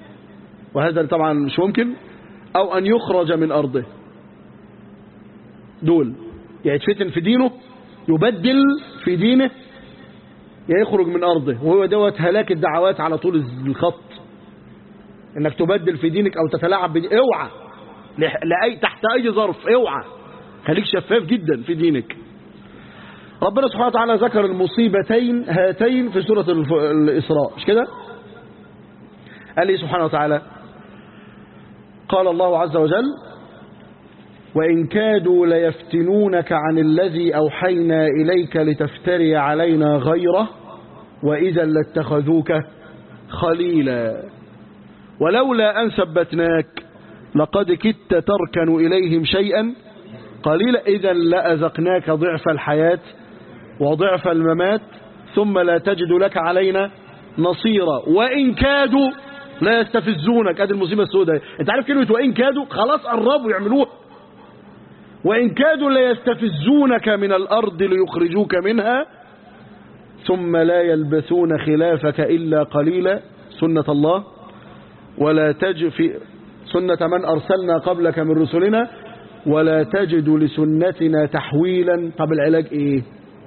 A: وهذا طبعا مش ممكن أو أن يخرج من أرضه دول يا يتفتن في دينه يبدل في دينه يا يخرج من أرضه وهو دوت هلاك الدعوات على طول الخط انك تبدل في دينك او تتلاعب بدينك اوعى لأي تحت اي ظرف اوعى خليك شفاف جدا في دينك ربنا سبحانه وتعالى ذكر المصيبتين هاتين في سورة الإسراء مش كده قال لي سبحانه وتعالى قال الله عز وجل وإن كادوا ليفتنونك عن الذي أوحينا إليك لتفتري علينا غيره وإذا لاتخذوك خليلا ولولا أن ثبتناك لقد كدت تركن إليهم شيئا قليلا إذا لأذقناك ضعف الحياة وضعف الممات ثم لا تجد لك علينا نصيرا وإن كادوا لا يستفزونك ادي المصيبة السوداء انت عارف كلمة وإن كادوا خلاص قربوا يعملوها وإن كادوا ليستفزونك من الأرض ليخرجوك منها ثم لا يلبثون خلافك إلا قليلا سنة الله ولا تجد في سنة من أرسلنا قبلك من رسلنا ولا تجد لسنتنا تحويلا طب العلاج إيه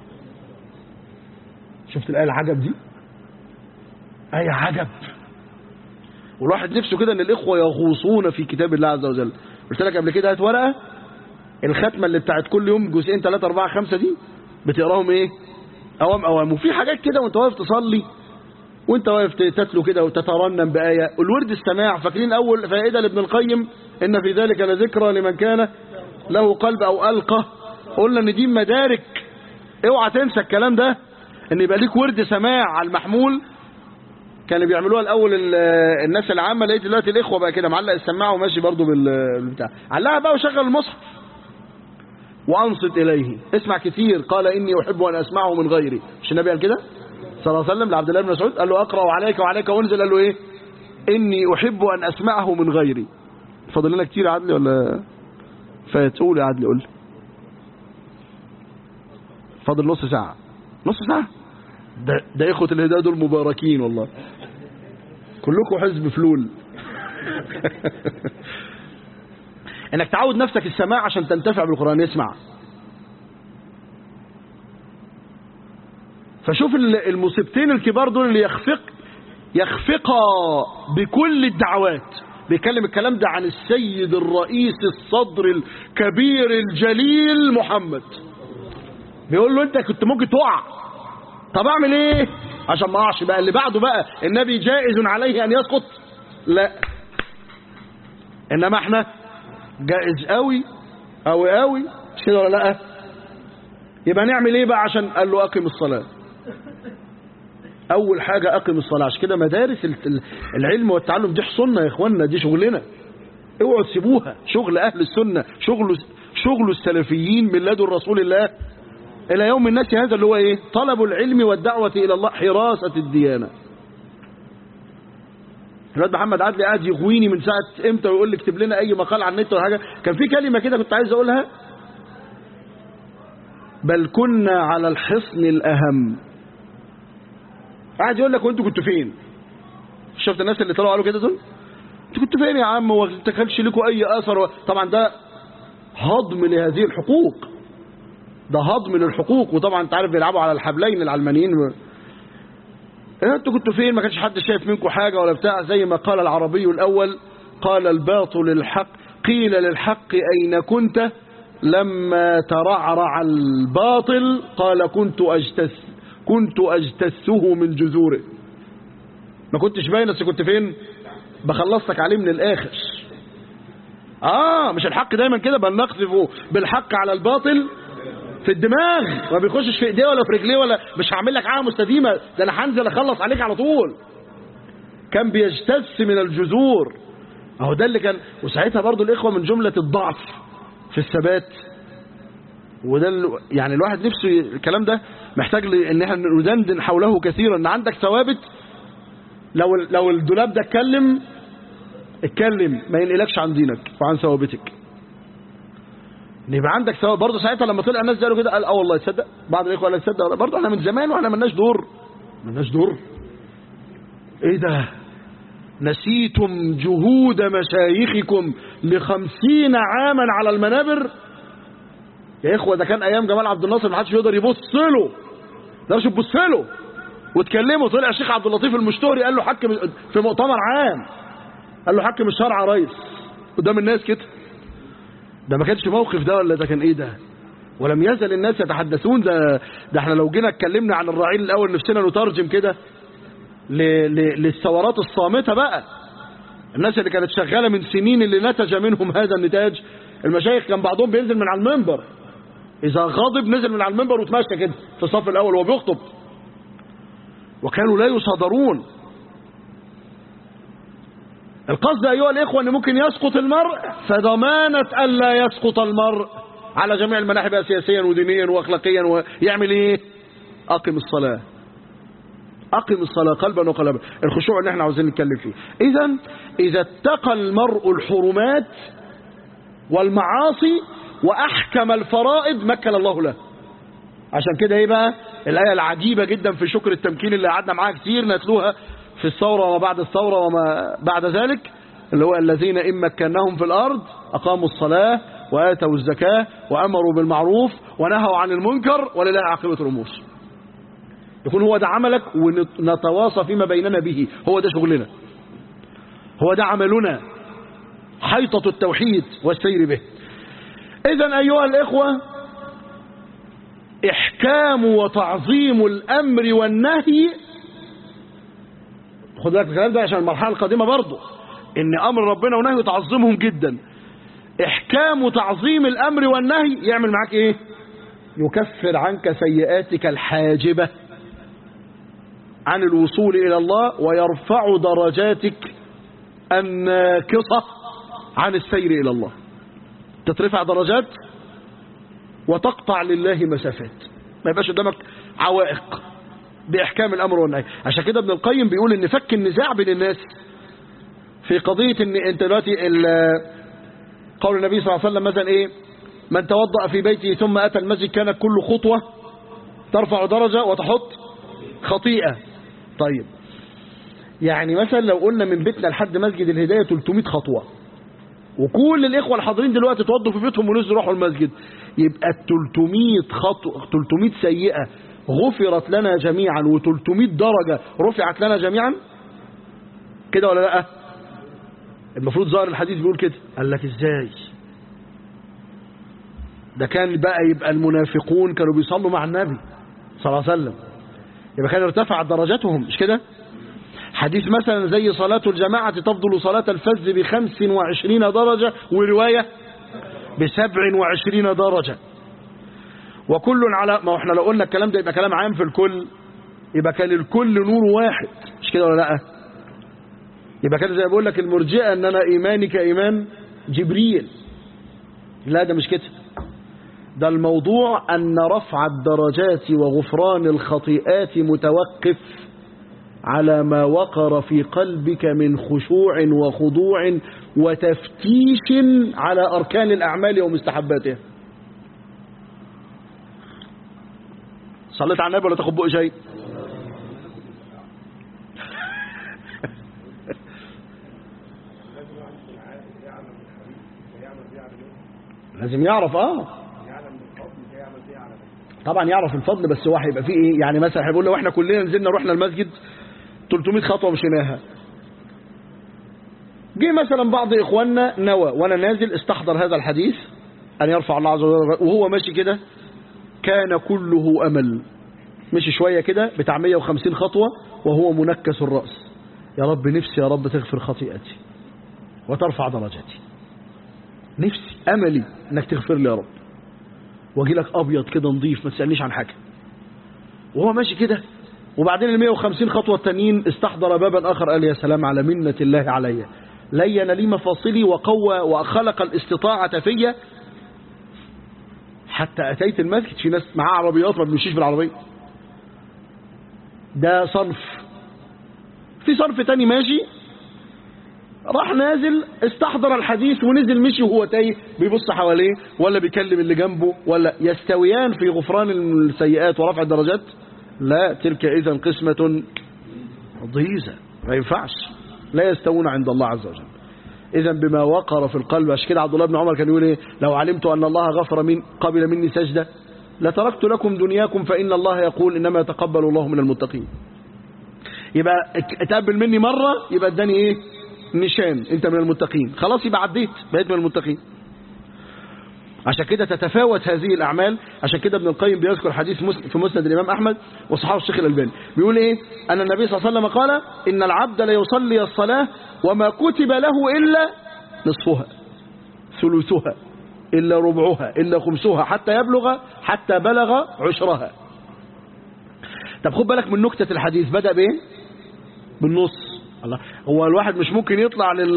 A: شفت الآية العجب دي آية عجب والواحد نفسه كده ان الإخوة يغوصون في كتاب الله عز وجل قلت لك قبل كده هات ورقة الختمة اللي بتاعت كل يوم جزئين ثلاثة أربعة خمسة دي بتقراهم إيه أوام أوام وفي حاجات كده وانت واقف تصلي وانت واقف تتلو كده وتترنم بآية الورد السماع فاكرين أول فائدة لابن القيم إن في ذلك لذكرى لمن كان له قلب أو ألقى قلنا إن دي مدارك اوعى تنسى الكلام ده إن يبقى ليك ورد سماع على المحمول كانوا بيعملوها الأول الناس العامة لقيت دلوقتي الإخوة بقى كده معلق السماعة وماشي برضه بالبتاع علقها بقى وشغل المصحف وأنصت إليه اسمع كثير قال إني أحب أن أسمعه من غيري مش النبي قال كده صلى الله عليه وسلم لعبد الله بن مسعود قال له أقرأ عليك وعليك وانزل قال له إيه إني أحب أن أسمعه من غيري فاضل لنا كتير يا عدلي ولا فات قول يا عدلي قول فاضل نص ساعة نص ساعة ده, ده إخوة الهداية دول مباركين والله كلكم حزب فلول انك تعود نفسك السماع عشان تنتفع بالقرآن اسمع فشوف المصيبتين الكبار دول اللي يخفق يخفقا بكل الدعوات بيتكلم الكلام ده عن السيد الرئيس الصدر الكبير الجليل محمد بيقول له انت كنت ممكن تقع طب اعمل ايه عشان ما اقعش بقى اللي بعده بقى النبي جائز عليه ان يسقط لا انما احنا جائز قوي قوي قوي مش كده ولا لا يبقى نعمل ايه بقى عشان قال له اقم الصلاه اول حاجه اقم الصلاه عشان كده مدارس العلم والتعلم دي حصلنا يا اخوانا دي شغلنا اوعوا تسيبوها شغل اهل السنه شغل شغل السلفيين من لدن رسول الله الى يوم الناس هذا اللي هو ايه طلب العلم والدعوه الى الله حراسه الديانه الواد محمد عدلي قاعد يغويني من ساعة امتى ويقول لي اكتب لنا اي مقال على النت ولا حاجة كان في كلمة كده كنت عايز اقولها بل كنا على الحصن الاهم قاعد يقول لك وانتوا كنتوا فين شفت الناس اللي طلعوا قالوا كده دول انتوا كنتوا فين يا عم وما كانش لكم اي اثر و... طبعا ده هضم لهذه الحقوق ده هضم للحقوق وطبعا انت عارف بيلعبوا على الحبلين العلمانيين انتوا كنتوا فين ما كانش حد شايف منكم حاجة ولا بتاع زي ما قال العربي الأول قال الباطل الحق قيل للحق أين كنت لما ترعرع الباطل قال كنت أجتث كنت أجتثه من جذوره ما كنتش باين بس كنت فين بخلصتك عليه من الآخر آه مش الحق دايما كده بل نقذف بالحق على الباطل في الدماغ ما بيخشش في ايديه ولا في رجليه ولا مش هعمل لك عاهه مستديمه ده انا هنزل اخلص عليك على طول كان بيجتث من الجذور اهو ده اللي كان وساعتها برضو الاخوه من جمله الضعف في الثبات وده اللي يعني الواحد نفسه الكلام ده محتاج ان احنا ندندن حوله كثيرا ان عندك ثوابت لو لو الدولاب ده اتكلم اتكلم ما ينقلكش عن دينك وعن ثوابتك ان يبقى عندك ثواب برضه ساعتها لما طلع الناس قالوا كده قال اه والله تصدق بعض الاخوه قال تصدق برضه احنا من زمان واحنا مالناش دور مالناش دور ايه ده نسيتم جهود مشايخكم لخمسين عاما على المنابر يا اخوه ده كان ايام جمال عبد الناصر ما حدش يقدر يبص له ده مش يبص له وتكلمه طلع الشيخ عبد اللطيف المشتهري قال له حكم في مؤتمر عام قال له حكم الشرع يا ريس قدام الناس كده ده ما كانش موقف ده ولا ده كان ايه ده ولم يزل الناس يتحدثون ده ده احنا لو جينا اتكلمنا عن الرعيل الاول نفسنا نترجم كده ل... ل... للثورات الصامته بقى الناس اللي كانت شغاله من سنين اللي نتج منهم هذا النتاج المشايخ كان بعضهم بينزل من على المنبر اذا غضب نزل من على المنبر وتمشى كده في الصف الاول وهو بيخطب وكانوا لا يصادرون القصد أيها الإخوة أن ممكن يسقط المرء فضمانة ألا يسقط المرء على جميع المناحي بقى سياسيا ودينيا وأخلاقيا ويعمل إيه أقم الصلاة أقم الصلاة قلبا وقلبا الخشوع اللي احنا عاوزين نتكلم فيه إذا إذا اتقى المرء الحرمات والمعاصي وأحكم الفرائض مكن الله له عشان كده ايه بقى الآية العجيبة جدا في شكر التمكين اللي قعدنا معاها كتير نتلوها في الثورة وما بعد الثورة وما بعد ذلك اللي هو الذين إن مكناهم في الأرض أقاموا الصلاة وآتوا الزكاة وأمروا بالمعروف ونهوا عن المنكر ولله عاقبة الأمور يكون هو ده عملك ونتواصى فيما بيننا به هو ده شغلنا هو ده عملنا حيطة التوحيد والسير به إذا أيها الإخوة إحكام وتعظيم الأمر والنهي خد بالك الكلام ده عشان المرحلة القادمة برضه إن أمر ربنا ونهيه تعظمهم جدا إحكام تعظيم الأمر والنهي يعمل معاك إيه يكفر عنك سيئاتك الحاجبة عن الوصول إلى الله ويرفع درجاتك الناقصة عن السير إلى الله تترفع درجات وتقطع لله مسافات ما يبقاش قدامك عوائق بإحكام الأمر والنهي عشان كده ابن القيم بيقول إن فك النزاع بين الناس في قضية إن أنت دلوقتي قول النبي صلى الله عليه وسلم مثلا إيه من توضأ في بيته ثم أتى المسجد كانت كل خطوة ترفع درجة وتحط خطيئة طيب يعني مثلا لو قلنا من بيتنا لحد مسجد الهداية 300 خطوة وكل الإخوة الحاضرين دلوقتي توضوا في بيتهم ونزلوا راحوا المسجد يبقى ال 300 خطوة 300 سيئة غفرت لنا جميعا و300 درجة رفعت لنا جميعا كده ولا لا المفروض ظاهر الحديث بيقول كده قال لك ازاي ده كان بقى يبقى المنافقون كانوا بيصلوا مع النبي صلى الله عليه وسلم يبقى كان ارتفعت درجاتهم مش كده حديث مثلا زي صلاة الجماعة تفضل صلاة الفز بخمس وعشرين درجة ورواية بسبع وعشرين درجة وكل على ما احنا لو قلنا الكلام ده يبقى كلام عام في الكل يبقى كان الكل نور واحد مش كده ولا لا يبقى كده زي ما بقول لك المرجئه ان انا ايماني كايمان جبريل لا ده مش كده ده الموضوع ان رفع الدرجات وغفران الخطيئات متوقف على ما وقر في قلبك من خشوع وخضوع وتفتيش على أركان الأعمال ومستحباتها صليت على النبي ولا تاخد بقى شيء لازم يعرف اه طبعا يعرف الفضل بس هو هيبقى فيه ايه يعني مثلا هيقول لو احنا كلنا نزلنا رحنا المسجد 300 خطوه مشيناها جه مثلا بعض اخواننا نوى وانا نازل استحضر هذا الحديث ان يرفع الله عز وجل وهو ماشي كده كان كله امل مشي شويه كده بتاع 150 خطوه وهو منكس الراس يا رب نفسي يا رب تغفر خطيئتي وترفع درجاتي نفسي املي انك تغفر لي يا رب واجي لك ابيض كده نظيف ما تسالنيش عن حاجه وهو ماشي كده وبعدين ال 150 خطوه التانيين استحضر بابا اخر قال يا سلام على منه الله علي لين لي مفاصلي وقوى وخلق الاستطاعه فيا حتى اتيت المسجد في ناس معاه عربيات ما بنمشيش بالعربيه ده صنف في صنف تاني ماشي راح نازل استحضر الحديث ونزل مشي وهو تايه بيبص حواليه ولا بيكلم اللي جنبه ولا يستويان في غفران السيئات ورفع الدرجات لا تلك اذا قسمة ضيزة ما ينفعش لا يستوون عند الله عز وجل إذا بما وقر في القلب عشان كده عبد الله بن عمر كان يقول إيه لو علمت أن الله غفر من قبل مني سجدة لتركت لكم دنياكم فإن الله يقول إنما يتقبل الله من المتقين يبقى اتقبل مني مرة يبقى اداني ايه نشان انت من المتقين خلاص يبقى عديت بقيت من المتقين عشان كده تتفاوت هذه الأعمال عشان كده ابن القيم بيذكر حديث في مسند الإمام أحمد وصحابه الشيخ الألباني بيقول إيه أن النبي صلى الله عليه وسلم قال إن العبد ليصلي الصلاة وما كتب له إلا نصفها ثلثها إلا ربعها إلا خمسها حتى يبلغ حتى بلغ عشرها طب خد بالك من نكتة الحديث بدأ بإيه بالنص الله هو الواحد مش ممكن يطلع لل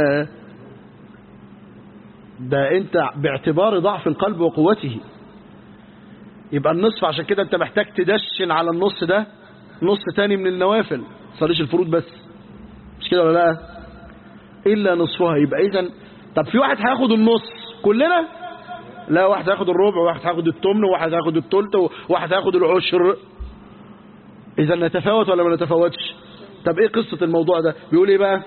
A: ده انت باعتبار ضعف القلب وقوته يبقى النصف عشان كده انت محتاج تدشن على النص ده نص تاني من النوافل صليش الفروض بس مش كده ولا لا الا نصفها يبقى اذا طب في واحد هياخد النص كلنا لا واحد هياخد الربع وواحد هياخد التمن وواحد هياخد التلت وواحد هياخد العشر اذا نتفاوت ولا ما نتفاوتش طب ايه قصة الموضوع ده بيقول ايه بقى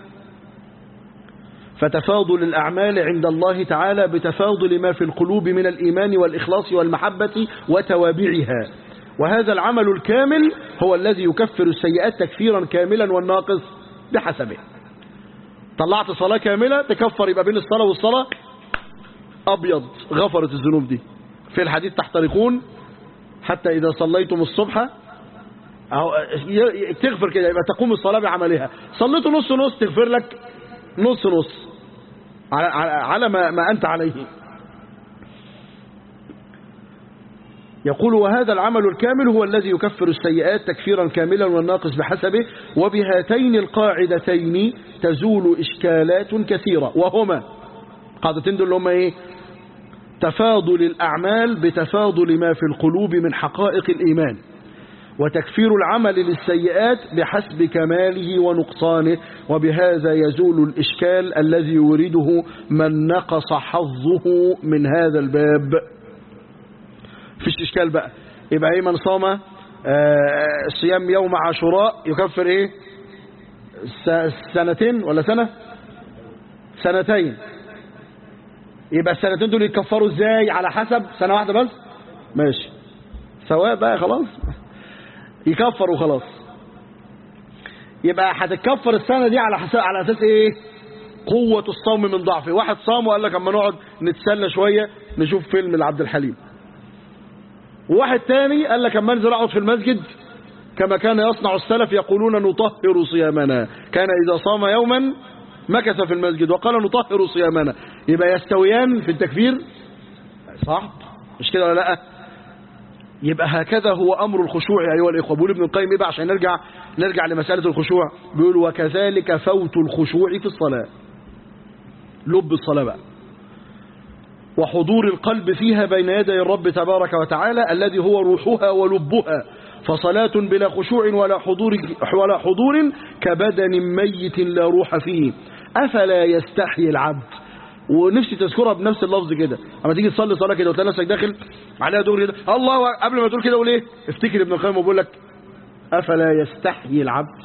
A: فتفاضل الأعمال عند الله تعالى بتفاضل ما في القلوب من الإيمان والإخلاص والمحبة وتوابعها وهذا العمل الكامل هو الذي يكفر السيئات تكفيرا كاملا والناقص بحسبه طلعت صلاة كاملة تكفر يبقى بين الصلاة والصلاة أبيض غفرت الذنوب دي في الحديث تحترقون حتى إذا صليتم الصبح أو تغفر كده يبقى تقوم الصلاة بعملها صليت نص نص تغفر لك نص نص على, على ما, ما أنت عليه يقول وهذا العمل الكامل هو الذي يكفر السيئات تكفيرا كاملا والناقص بحسبه وبهاتين القاعدتين تزول إشكالات كثيرة وهما قاعدتين دول هما إيه تفاضل الأعمال بتفاضل ما في القلوب من حقائق الإيمان وتكفير العمل للسيئات بحسب كماله ونقصانه وبهذا يزول الإشكال الذي يورده من نقص حظه من هذا الباب فيش إشكال بقى يبقى ايه من صام صيام يوم عاشوراء يكفر ايه سنتين ولا سنة سنتين يبقى السنتين دول يتكفروا ازاي على حسب سنة واحدة بس ماشي سواء بقى خلاص يكفر وخلاص يبقى هتتكفر السنة دي على حساب على اساس ايه قوة الصوم من ضعفه واحد صام وقال لك اما نقعد نتسلى شوية نشوف فيلم لعبد الحليم وواحد تاني قال لك اما انزل اقعد في المسجد كما كان يصنع السلف يقولون نطهر صيامنا كان اذا صام يوما مكث في المسجد وقال نطهر صيامنا يبقى يستويان في التكفير صح مش كده ولا لا يبقى هكذا هو أمر الخشوع أيها الإخوة بيقول ابن القيم إيه بقى عشان نرجع نرجع لمسألة الخشوع بيقول وكذلك فوت الخشوع في الصلاة لب الصلاة بقى وحضور القلب فيها بين يدي الرب تبارك وتعالى الذي هو روحها ولبها فصلاة بلا خشوع ولا حضور ولا حضور كبدن ميت لا روح فيه أفلا يستحيي العبد ونفسي تذكرها بنفس اللفظ كده اما تيجي تصلي صلاه كده وتلاقي نفسك داخل عليها دغري كده الله قبل ما تقول كده قول ايه افتكر ابن القيم وبيقول لك افلا يستحيي العبد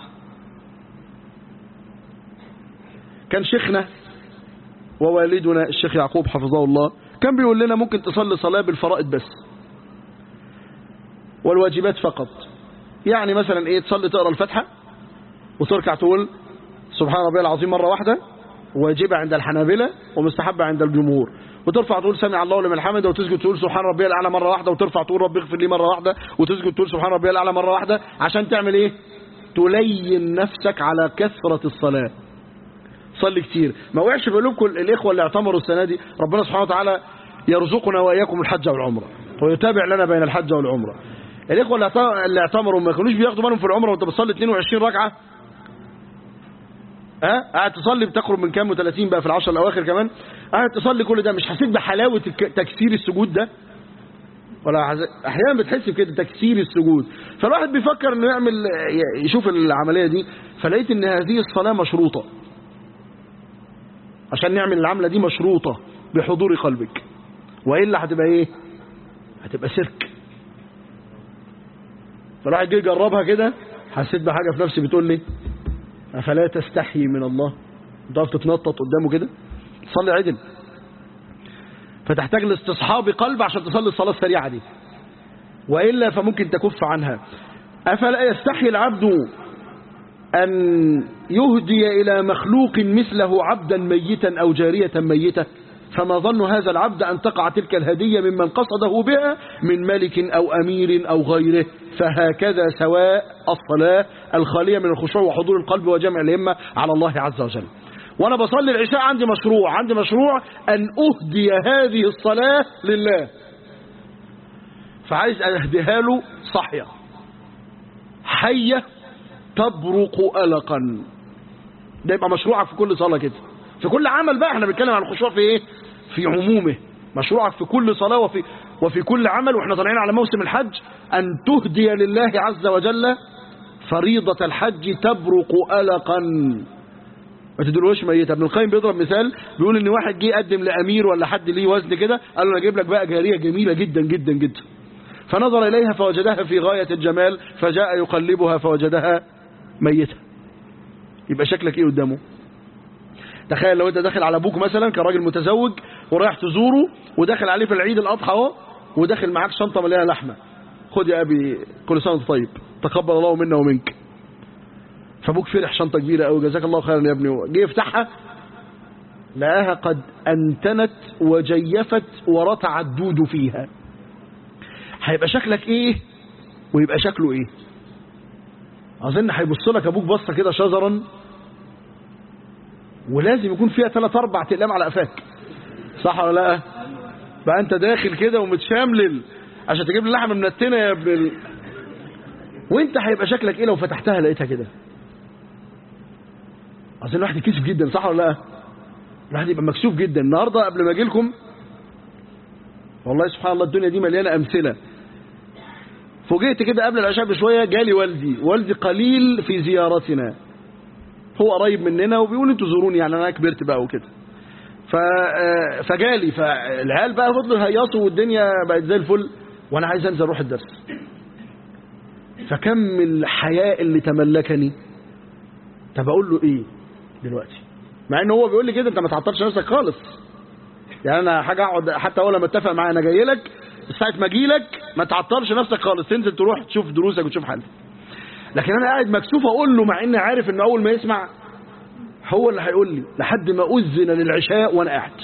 A: كان شيخنا ووالدنا الشيخ يعقوب حفظه الله كان بيقول لنا ممكن تصلي صلاه بالفرائض بس والواجبات فقط يعني مثلا ايه تصلي تقرا الفاتحه وتركع تقول سبحان ربي العظيم مره واحده واجبة عند الحنابلة ومستحبة عند الجمهور وترفع تقول سمع الله لمن حمده وتسجد تقول سبحان ربي الأعلى مرة واحدة وترفع تقول ربي اغفر لي مرة واحدة وتسجد تقول سبحان ربي الأعلى مرة واحدة عشان تعمل ايه تلين نفسك على كثرة الصلاة صلي كتير ما وقعش في قلوبكم الإخوة اللي اعتمروا السنة دي ربنا سبحانه وتعالى يرزقنا وإياكم الحج والعمرة ويتابع لنا بين الحج والعمرة الإخوة اللي اعتمروا ما كانوش بياخدوا بالهم في العمرة وانت بتصلي 22 ركعة ها قاعد تصلي بتقرب من كام و30 بقى في العشر الاواخر كمان قاعد تصلي كل ده مش حسيت بحلاوه تكسير السجود ده ولا حز... احيانا بتحس بكده تكسير السجود فالواحد بيفكر انه يعمل يشوف العمليه دي فلقيت ان هذه الصلاه مشروطه عشان نعمل العمله دي مشروطه بحضور قلبك والا هتبقى ايه هتبقى سيرك فالواحد جه يجربها كده حسيت بحاجه في نفسي بتقول لي أفلا تستحي من الله تقف تتنطط قدامه كده تصلي عدل فتحتاج لاستصحاب قلب عشان تصلي الصلاة السريعة دي وإلا فممكن تكف عنها أفلا يستحي العبد أن يهدي إلى مخلوق مثله عبدا ميتا أو جارية ميتة فما ظن هذا العبد أن تقع تلك الهدية ممن قصده بها من ملك أو أمير أو غيره فهكذا سواء الصلاة الخالية من الخشوع وحضور القلب وجمع الهمة على الله عز وجل وأنا بصلي العشاء عندي مشروع عندي مشروع أن أهدي هذه الصلاة لله فعايز أهديها له صحية حية تبرق ألقا ده يبقى مشروعك في كل صلاة كده في كل عمل بقى احنا بنتكلم عن الخشوع في ايه في عمومه مشروعك في كل صلاة وفي وفي كل عمل واحنا طالعين على موسم الحج أن تهدي لله عز وجل فريضة الحج تبرق ألقا ما تدلوش ميتة ابن القيم بيضرب مثال بيقول ان واحد جه يقدم لأمير ولا حد ليه وزن كده قال له انا اجيب لك بقى جارية جميلة جدا جدا جدا فنظر إليها فوجدها في غاية الجمال فجاء يقلبها فوجدها ميتة يبقى شكلك ايه قدامه تخيل لو انت داخل على ابوك مثلا كراجل متزوج ورايح تزوره وداخل عليه في العيد الاضحى اهو وداخل معاك شنطه مليانه لحمه خد يا ابي كل سنه وانت طيب تقبل الله منا ومنك فابوك فرح شنطه كبيره قوي جزاك الله خيرا يا ابني جه يفتحها لقاها قد انتنت وجيفت ورتع الدود فيها هيبقى شكلك ايه ويبقى شكله ايه اظن هيبص لك ابوك بصه كده شجرا ولازم يكون فيها ثلاث اربع اقلام على قفاك صح ولا لا بقى انت داخل كده ومتشاملل عشان تجيب لي لحمه منتنه يا ابن ال... وانت هيبقى شكلك ايه لو فتحتها لقيتها كده اظن الواحد يكسف جدا صح ولا لا الواحد يبقى مكسوف جدا النهارده قبل ما اجي لكم والله سبحان الله الدنيا دي مليانه امثله فوجئت كده قبل العشاء بشويه جالي والدي والدي قليل في زيارتنا هو قريب مننا وبيقول انتوا زوروني يعني انا كبرت بقى وكده ف فجالي فالعيال بقى فضلوا يهيصوا والدنيا بقت زي الفل وانا عايز انزل اروح الدرس فكم الحياء اللي تملكني طب اقول له ايه دلوقتي مع ان هو بيقول لي كده انت ما تعطلش نفسك خالص يعني انا حاجه اقعد حتى اول ما اتفق معاه انا جاي لك ساعه ما اجي لك ما تعطلش نفسك خالص تنزل تروح تشوف دروسك وتشوف حالك لكن انا قاعد مكسوف اقول له مع اني عارف ان اول ما يسمع هو اللي هيقول لي لحد ما اذن للعشاء وانا قاعد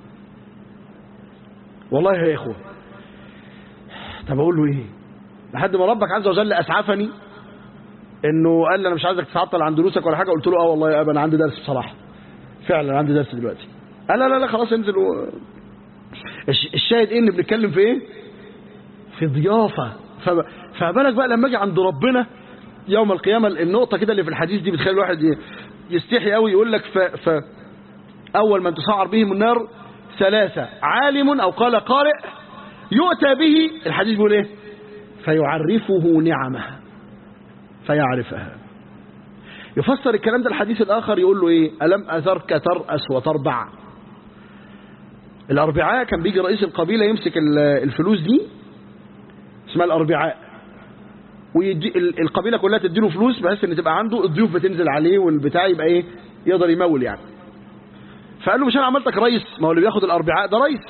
A: والله يا اخوه طب اقول له ايه لحد ما ربك عز وجل اسعفني انه قال لي انا مش عايزك تتعطل عن دروسك ولا حاجه قلت له اه والله يا ابا انا عندي درس بصراحه فعلا عندي درس دلوقتي قال لا لا لا خلاص انزل و... الشاهد ايه ان بنتكلم في ايه في ضيافه فب... فبالك بقى لما اجي عند ربنا يوم القيامه النقطه كده اللي في الحديث دي بتخلي الواحد يستحي قوي يقول لك ف... ف... اول من تسعر بهم النار ثلاثه عالم او قال قارئ يؤتى به الحديث بيقول ايه فيعرفه نعمه فيعرفها يفسر الكلام ده الحديث الآخر يقول له إيه ألم أذرك ترأس وتربع الأربعاء كان بيجي رئيس القبيلة يمسك الفلوس دي اسمها الأربعاء ويدي القبيلة كلها تديله فلوس بحيث ان تبقى عنده الضيوف بتنزل عليه والبتاع يبقى ايه يقدر يمول يعني فقال له مش انا عملتك رئيس ما هو اللي بياخد الأربعاء ده رئيس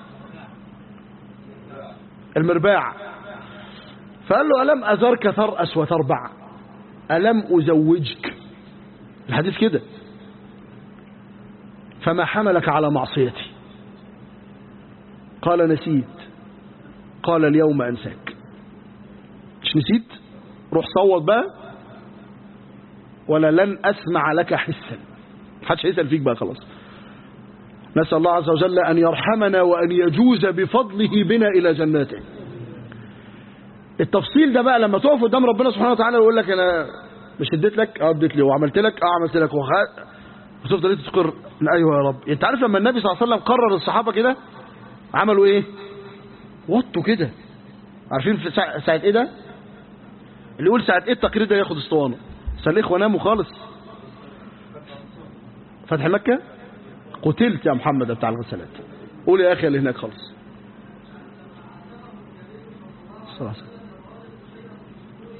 A: المرباع فقال له ألم أذرك ترأس وتربع ألم أزوجك الحديث كده فما حملك على معصيتي قال نسيت قال اليوم أنساك مش نسيت روح صوت بقى ولا لن أسمع لك حسا محدش هيسأل فيك بقى خلاص نسأل الله عز وجل أن يرحمنا وأن يجوز بفضله بنا إلى جناته التفصيل ده بقى لما تقف قدام ربنا سبحانه وتعالى ويقول لك انا مش اديت لك اه اديت لي وعملت لك اه عملت لك وخ... وتفضل تذكر ايوه يا رب انت عارف لما النبي صلى الله عليه وسلم قرر الصحابه كده عملوا ايه وطوا كده عارفين في ساعة, ساعة ايه ده اللي يقول ساعة ايه التقرير ده ياخد اسطوانه سليخ وناموا خالص فتح مكة قتلت يا محمد بتاع الغسالات قول يا اخي اللي هناك خالص صلى الله عليه وسلم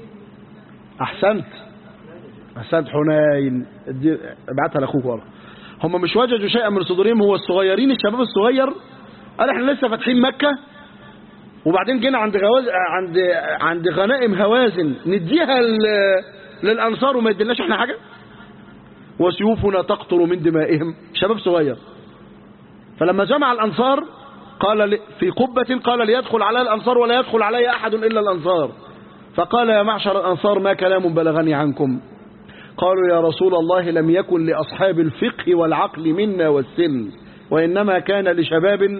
A: احسنت احسنت حنين ابعتها لاخوك ورا هم مش وجدوا شيئا من صدورهم هو الصغيرين الشباب الصغير قال احنا لسه فاتحين مكة وبعدين جينا عند غواز عند عند غنائم هوازن نديها ل- للانصار وما يديناش احنا حاجه وسيوفنا تقطر من دمائهم شباب صغير فلما جمع الانصار قال ل- في قبة قال ليدخل علي الانصار ولا يدخل علي احد الا الانصار فقال يا معشر الانصار ما كلام بلغني عنكم قالوا يا رسول الله لم يكن لاصحاب الفقه والعقل منا والسن وانما كان لشباب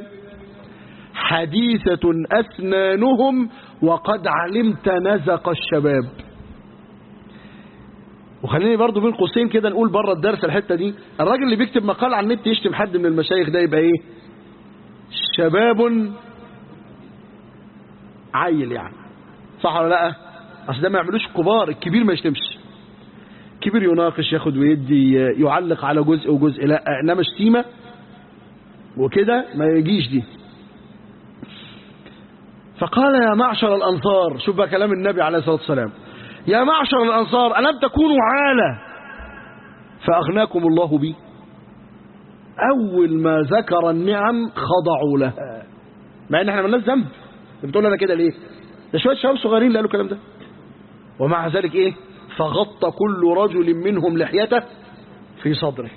A: حديثة أسنانهم وقد علمت نزق الشباب وخليني برضو بين قوسين كده نقول بره الدرس الحتة دي الراجل اللي بيكتب مقال على النت يشتم حد من المشايخ ده يبقى ايه شباب عيل يعني صح ولا لا اصل ده ما يعملوش الكبار الكبير ما يشتمش كبير يناقش ياخد ويدي يعلق على جزء وجزء لا انما شتيمه وكده ما يجيش دي فقال يا معشر الأنصار شوف بقى كلام النبي عليه الصلاة والسلام يا معشر الأنصار ألم تكونوا عالة فأغناكم الله بي أول ما ذكر النعم خضعوا لها مع إن احنا مالناش ذنب بتقول أنا كده ليه ده شوية شباب صغيرين اللي قالوا الكلام ده ومع ذلك إيه فغطى كل رجل منهم لحيته في صدره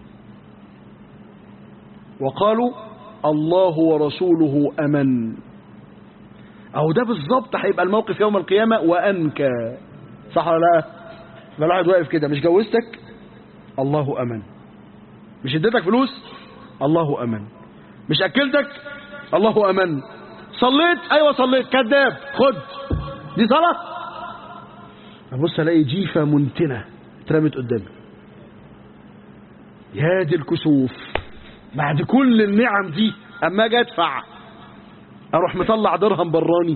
A: وقالوا الله ورسوله أمن أو ده بالظبط هيبقى الموقف يوم القيامة وأنكى صح ولا لا؟ يبقى الواحد واقف كده مش جوزتك الله أمن مش اديتك فلوس الله أمن مش أكلتك الله أمن صليت أيوة صليت كذاب خد دي صلاة أبص ألاقي جيفة منتنة اترمت قدامي يا دي الكسوف بعد كل النعم دي أما أجي أدفع اروح مطلع درهم براني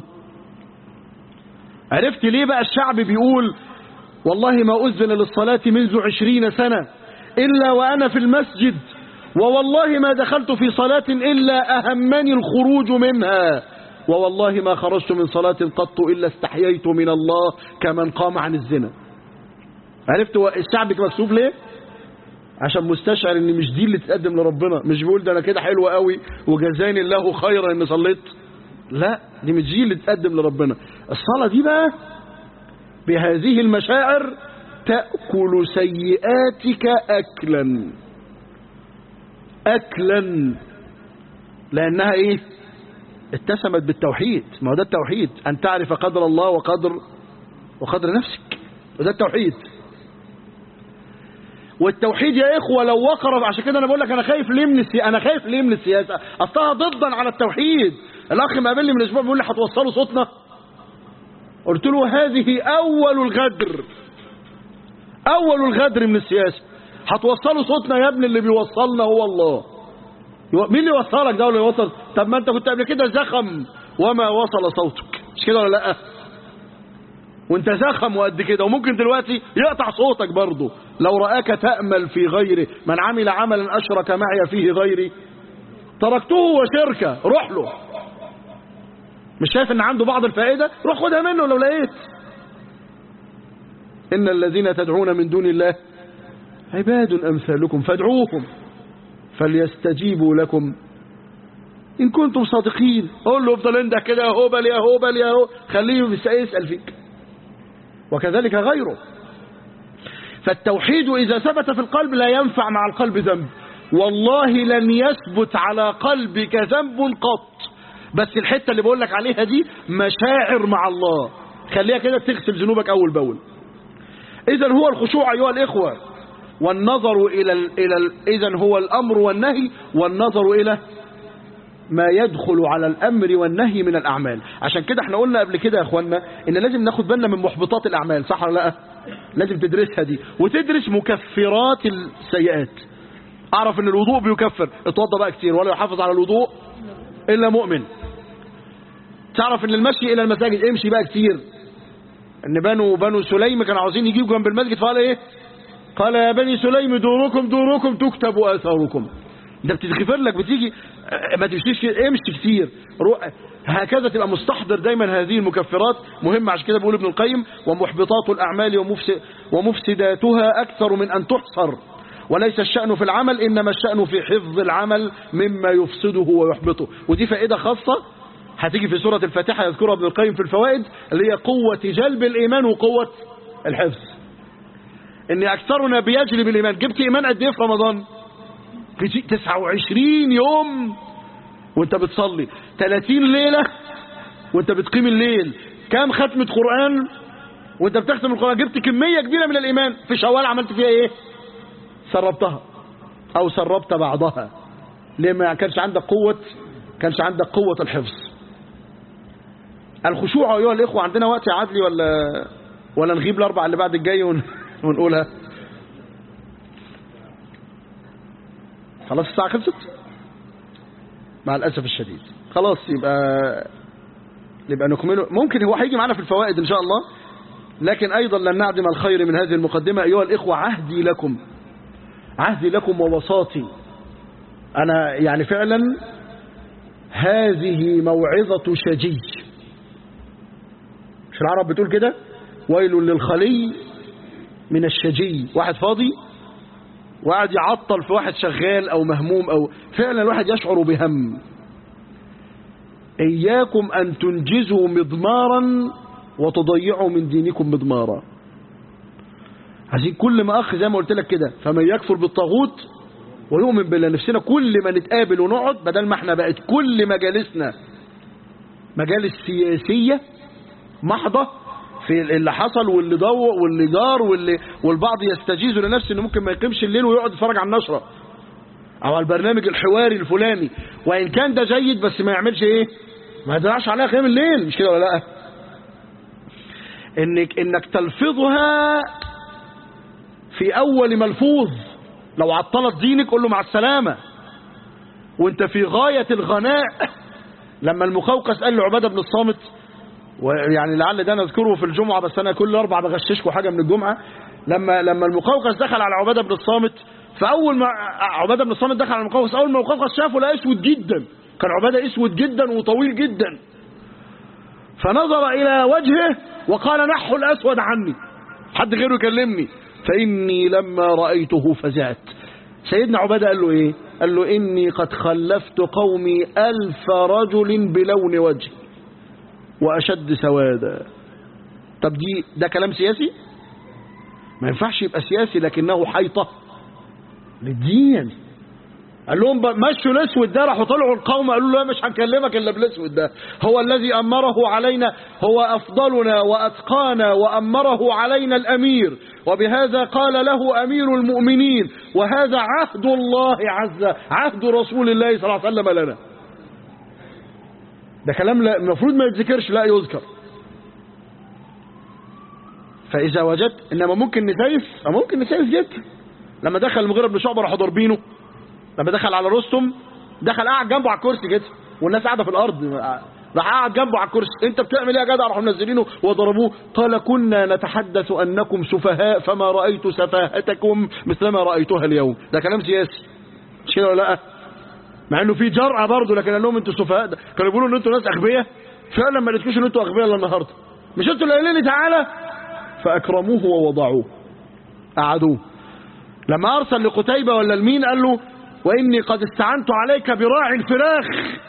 A: عرفت ليه بقى الشعب بيقول والله ما أذن للصلاة منذ عشرين سنة إلا وأنا في المسجد ووالله ما دخلت في صلاة إلا أهمني الخروج منها ووالله ما خرجت من صلاة قط إلا استحييت من الله كمن قام عن الزنا عرفت هو الشعب مكسوف ليه عشان مستشعر ان مش دي اللي تقدم لربنا مش بيقول ده انا كده حلو قوي وجزاني الله خيرا اني صليت لا دي مش دي اللي تقدم لربنا الصلاة دي بقى بهذه المشاعر تأكل سيئاتك أكلا أكلا لأنها إيه اتسمت بالتوحيد ما هو ده التوحيد أن تعرف قدر الله وقدر وقدر نفسك وده التوحيد والتوحيد يا إخوة لو وقر عشان كده أنا بقول لك أنا خايف ليه من السياسة أنا خايف ليه من السياسة أصلها ضدا على التوحيد الأخ مقابلني من أسبوع بيقول لي هتوصلوا صوتنا قلت له هذه أول الغدر أول الغدر من السياسة هتوصلوا صوتنا يا ابني اللي بيوصلنا هو الله مين اللي يوصلك ده ولا يوصل طب ما انت كنت قبل كده زخم وما وصل صوتك مش كده ولا لا وانت زخم وقد كده وممكن دلوقتي يقطع صوتك برضه لو رآك تأمل في غيره من عمل عملا أشرك معي فيه غيري تركته وشركة روح له مش شايف ان عنده بعض الفائدة روح خدها منه لو لقيت إن الذين تدعون من دون الله عباد أمثالكم فادعوهم فليستجيبوا لكم إن كنتم صادقين قول له افضل عندك كده يا هوبل يا هوبل يا هو خليه يسأل فيك وكذلك غيره فالتوحيد إذا ثبت في القلب لا ينفع مع القلب ذنب والله لن يثبت على قلبك ذنب قط بس الحتة اللي بقول لك عليها دي مشاعر مع الله خليها كده تغسل ذنوبك أول بأول إذا هو الخشوع أيها الإخوة والنظر إلى ال إلى ال إذا هو الأمر والنهي والنظر إلى ما يدخل على الأمر والنهي من الأعمال عشان كده احنا قلنا قبل كده يا أخوانا إن لازم ناخد بالنا من محبطات الأعمال صح ولا لا لازم تدرسها دي وتدرس مكفرات السيئات أعرف إن الوضوء بيكفر اتوضى بقى كتير ولا يحافظ على الوضوء إلا مؤمن تعرف إن المشي إلى المساجد امشي بقى كتير ان بنو بنو سليم كانوا عاوزين يجيبوا جنب المسجد فقال ايه قال يا بني سليم دوركم دوركم تكتب اثاركم ده بتتغفر لك بتيجي ما تمشيش امشي كتير هكذا تبقى مستحضر دايما هذه المكفرات مهم عشان كده بيقول ابن القيم ومحبطات الاعمال ومفسد ومفسداتها اكثر من ان تحصر وليس الشأن في العمل إنما الشأن في حفظ العمل مما يفسده ويحبطه ودي فائدة خاصة هتيجي في سورة الفاتحة يذكرها ابن القيم في الفوائد اللي هي قوة جلب الإيمان وقوة الحفظ إن أكثرنا بيجلب الإيمان جبت إيمان قد إيه في رمضان 29 يوم وانت بتصلي 30 ليلة وانت بتقيم الليل كام ختمة قرآن وانت بتختم القرآن جبت كمية كبيرة من الإيمان في شوال عملت فيها ايه سربتها او سربت بعضها ليه ما كانش عندك قوة كانش عندك قوة الحفظ الخشوع ايها الاخوة عندنا وقت يا عدلي ولا ولا نغيب الاربع اللي بعد الجاي ون... ونقولها خلاص الساعة خلصت مع الأسف الشديد خلاص يبقى يبقى نكمله ممكن هو هيجي معانا في الفوائد إن شاء الله لكن أيضا لن نعدم الخير من هذه المقدمة أيها الإخوة عهدي لكم عهدي لكم ووساطي أنا يعني فعلا هذه موعظة شجي مش العرب بتقول كده ويل للخلي من الشجي واحد فاضي وقاعد يعطل في واحد شغال أو مهموم أو فعلا الواحد يشعر بهم إياكم أن تنجزوا مضمارا وتضيعوا من دينكم مضمارا عايزين كل ما أخ زي ما قلت لك كده فمن يكفر بالطاغوت ويؤمن بالله نفسنا كل ما نتقابل ونقعد بدل ما احنا بقت كل مجالسنا مجالس سياسية محضة في اللي حصل واللي ضوء واللي جار واللي والبعض يستجيز لنفسه انه ممكن ما يقيمش الليل ويقعد يتفرج على النشرة او على البرنامج الحواري الفلاني وان كان ده جيد بس ما يعملش ايه ما يضيعش عليها قيام الليل مش كده ولا لا انك انك تلفظها في اول ملفوظ لو عطلت دينك قول له مع السلامة وانت في غاية الغناء لما المقوقس قال لعبادة بن الصامت ويعني لعل ده نذكره في الجمعة بس أنا كل أربع بغششكم حاجة من الجمعة لما لما المقوقس دخل على عبادة بن الصامت فأول ما عبادة بن الصامت دخل على المقوقس أول ما المقوقس شافه لقى أسود جدا كان عبادة أسود جدا وطويل جدا فنظر إلى وجهه وقال نحو الأسود عني حد غيره يكلمني فإني لما رأيته فزعت سيدنا عبادة قال له إيه قال له إني قد خلفت قومي ألف رجل بلون وجه وأشد سوادا طب دي ده كلام سياسي ما ينفعش يبقى سياسي لكنه حيطة للدين قال لهم مشوا الاسود ده راحوا طلعوا القوم قالوا له مش هنكلمك الا بالاسود ده هو الذي امره علينا هو افضلنا واتقانا وامره علينا الامير وبهذا قال له امير المؤمنين وهذا عهد الله عز عهد رسول الله صلى الله عليه وسلم لنا ده كلام لا المفروض ما يتذكرش لا يذكر فاذا وجدت انما ممكن نسيف ممكن نسيف جدا لما دخل المغيرة بن شعبة راحوا ضاربينه لما دخل على رستم دخل قاعد جنبه على الكرسي كده والناس قاعده في الارض راح قاعد جنبه على الكرسي انت بتعمل ايه يا جدع راحوا منزلينه وضربوه قال كنا نتحدث انكم سفهاء فما رايت سفاهتكم مثلما رايتها اليوم ده كلام سياسي مش كده ولا لا مع انه في جرأة برضه لكن قال لهم انتوا سفهاء كانوا بيقولوا ان انتوا ناس اغبياء فعلا ما لقيتوش ان انتوا اغبياء الا النهارده مش انتوا اللي قايلين لي تعالى فاكرموه ووضعوه قعدوه لما ارسل لقتيبة ولا لمين قال له وإني قد استعنت عليك براعي الفراخ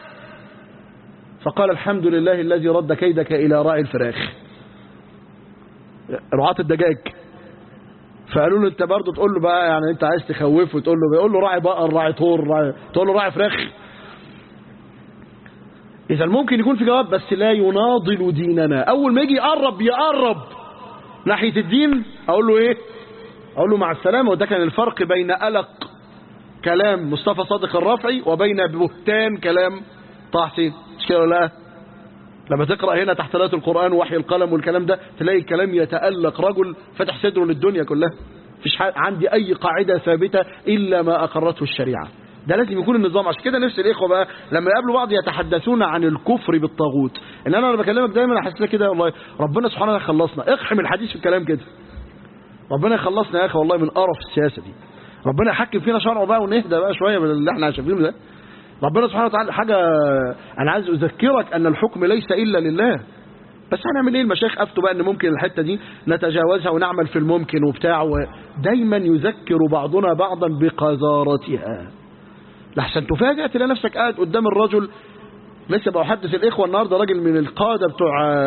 A: فقال الحمد لله الذي رد كيدك إلى راعي الفراخ رعاة الدجاج فقالوا له انت برضه تقول له بقى يعني انت عايز تخوفه تقول له بيقول له راعي بقر راعي طور راعي تقول له راعي فراخ اذا ممكن يكون في جواب بس لا يناضل ديننا اول ما يجي يقرب يقرب ناحيه الدين اقول له ايه اقول له مع السلامه وده كان الفرق بين قلق كلام مصطفى صادق الرافعي وبين بهتان كلام طه حسين مش كده ولا لا لما تقرا هنا تحت ايات القران وحي القلم والكلام ده تلاقي الكلام يتالق رجل فتح صدره للدنيا كلها مفيش عندي اي قاعده ثابته الا ما اقرته الشريعه ده لازم يكون النظام عشان كده نفس الاخوه بقى لما يقابلوا بعض يتحدثون عن الكفر بالطاغوت ان انا وانا بكلمك دايما احس كده والله ربنا سبحانه وتعالى خلصنا اقحم الحديث في الكلام كده ربنا يخلصنا يا اخي والله من قرف السياسه دي ربنا يحكم فينا شرعه بقى ونهدى بقى شويه من اللي احنا شايفينه ده ربنا سبحانه وتعالى حاجه انا عايز اذكرك ان الحكم ليس الا لله بس هنعمل ايه المشايخ افتوا بقى ان ممكن الحته دي نتجاوزها ونعمل في الممكن وبتاع دايما يذكر بعضنا بعضا بقذارتها لحسن تفاجأ تلاقي نفسك قاعد قدام الرجل لسه بحدث الاخوه النهارده راجل من القاده بتوع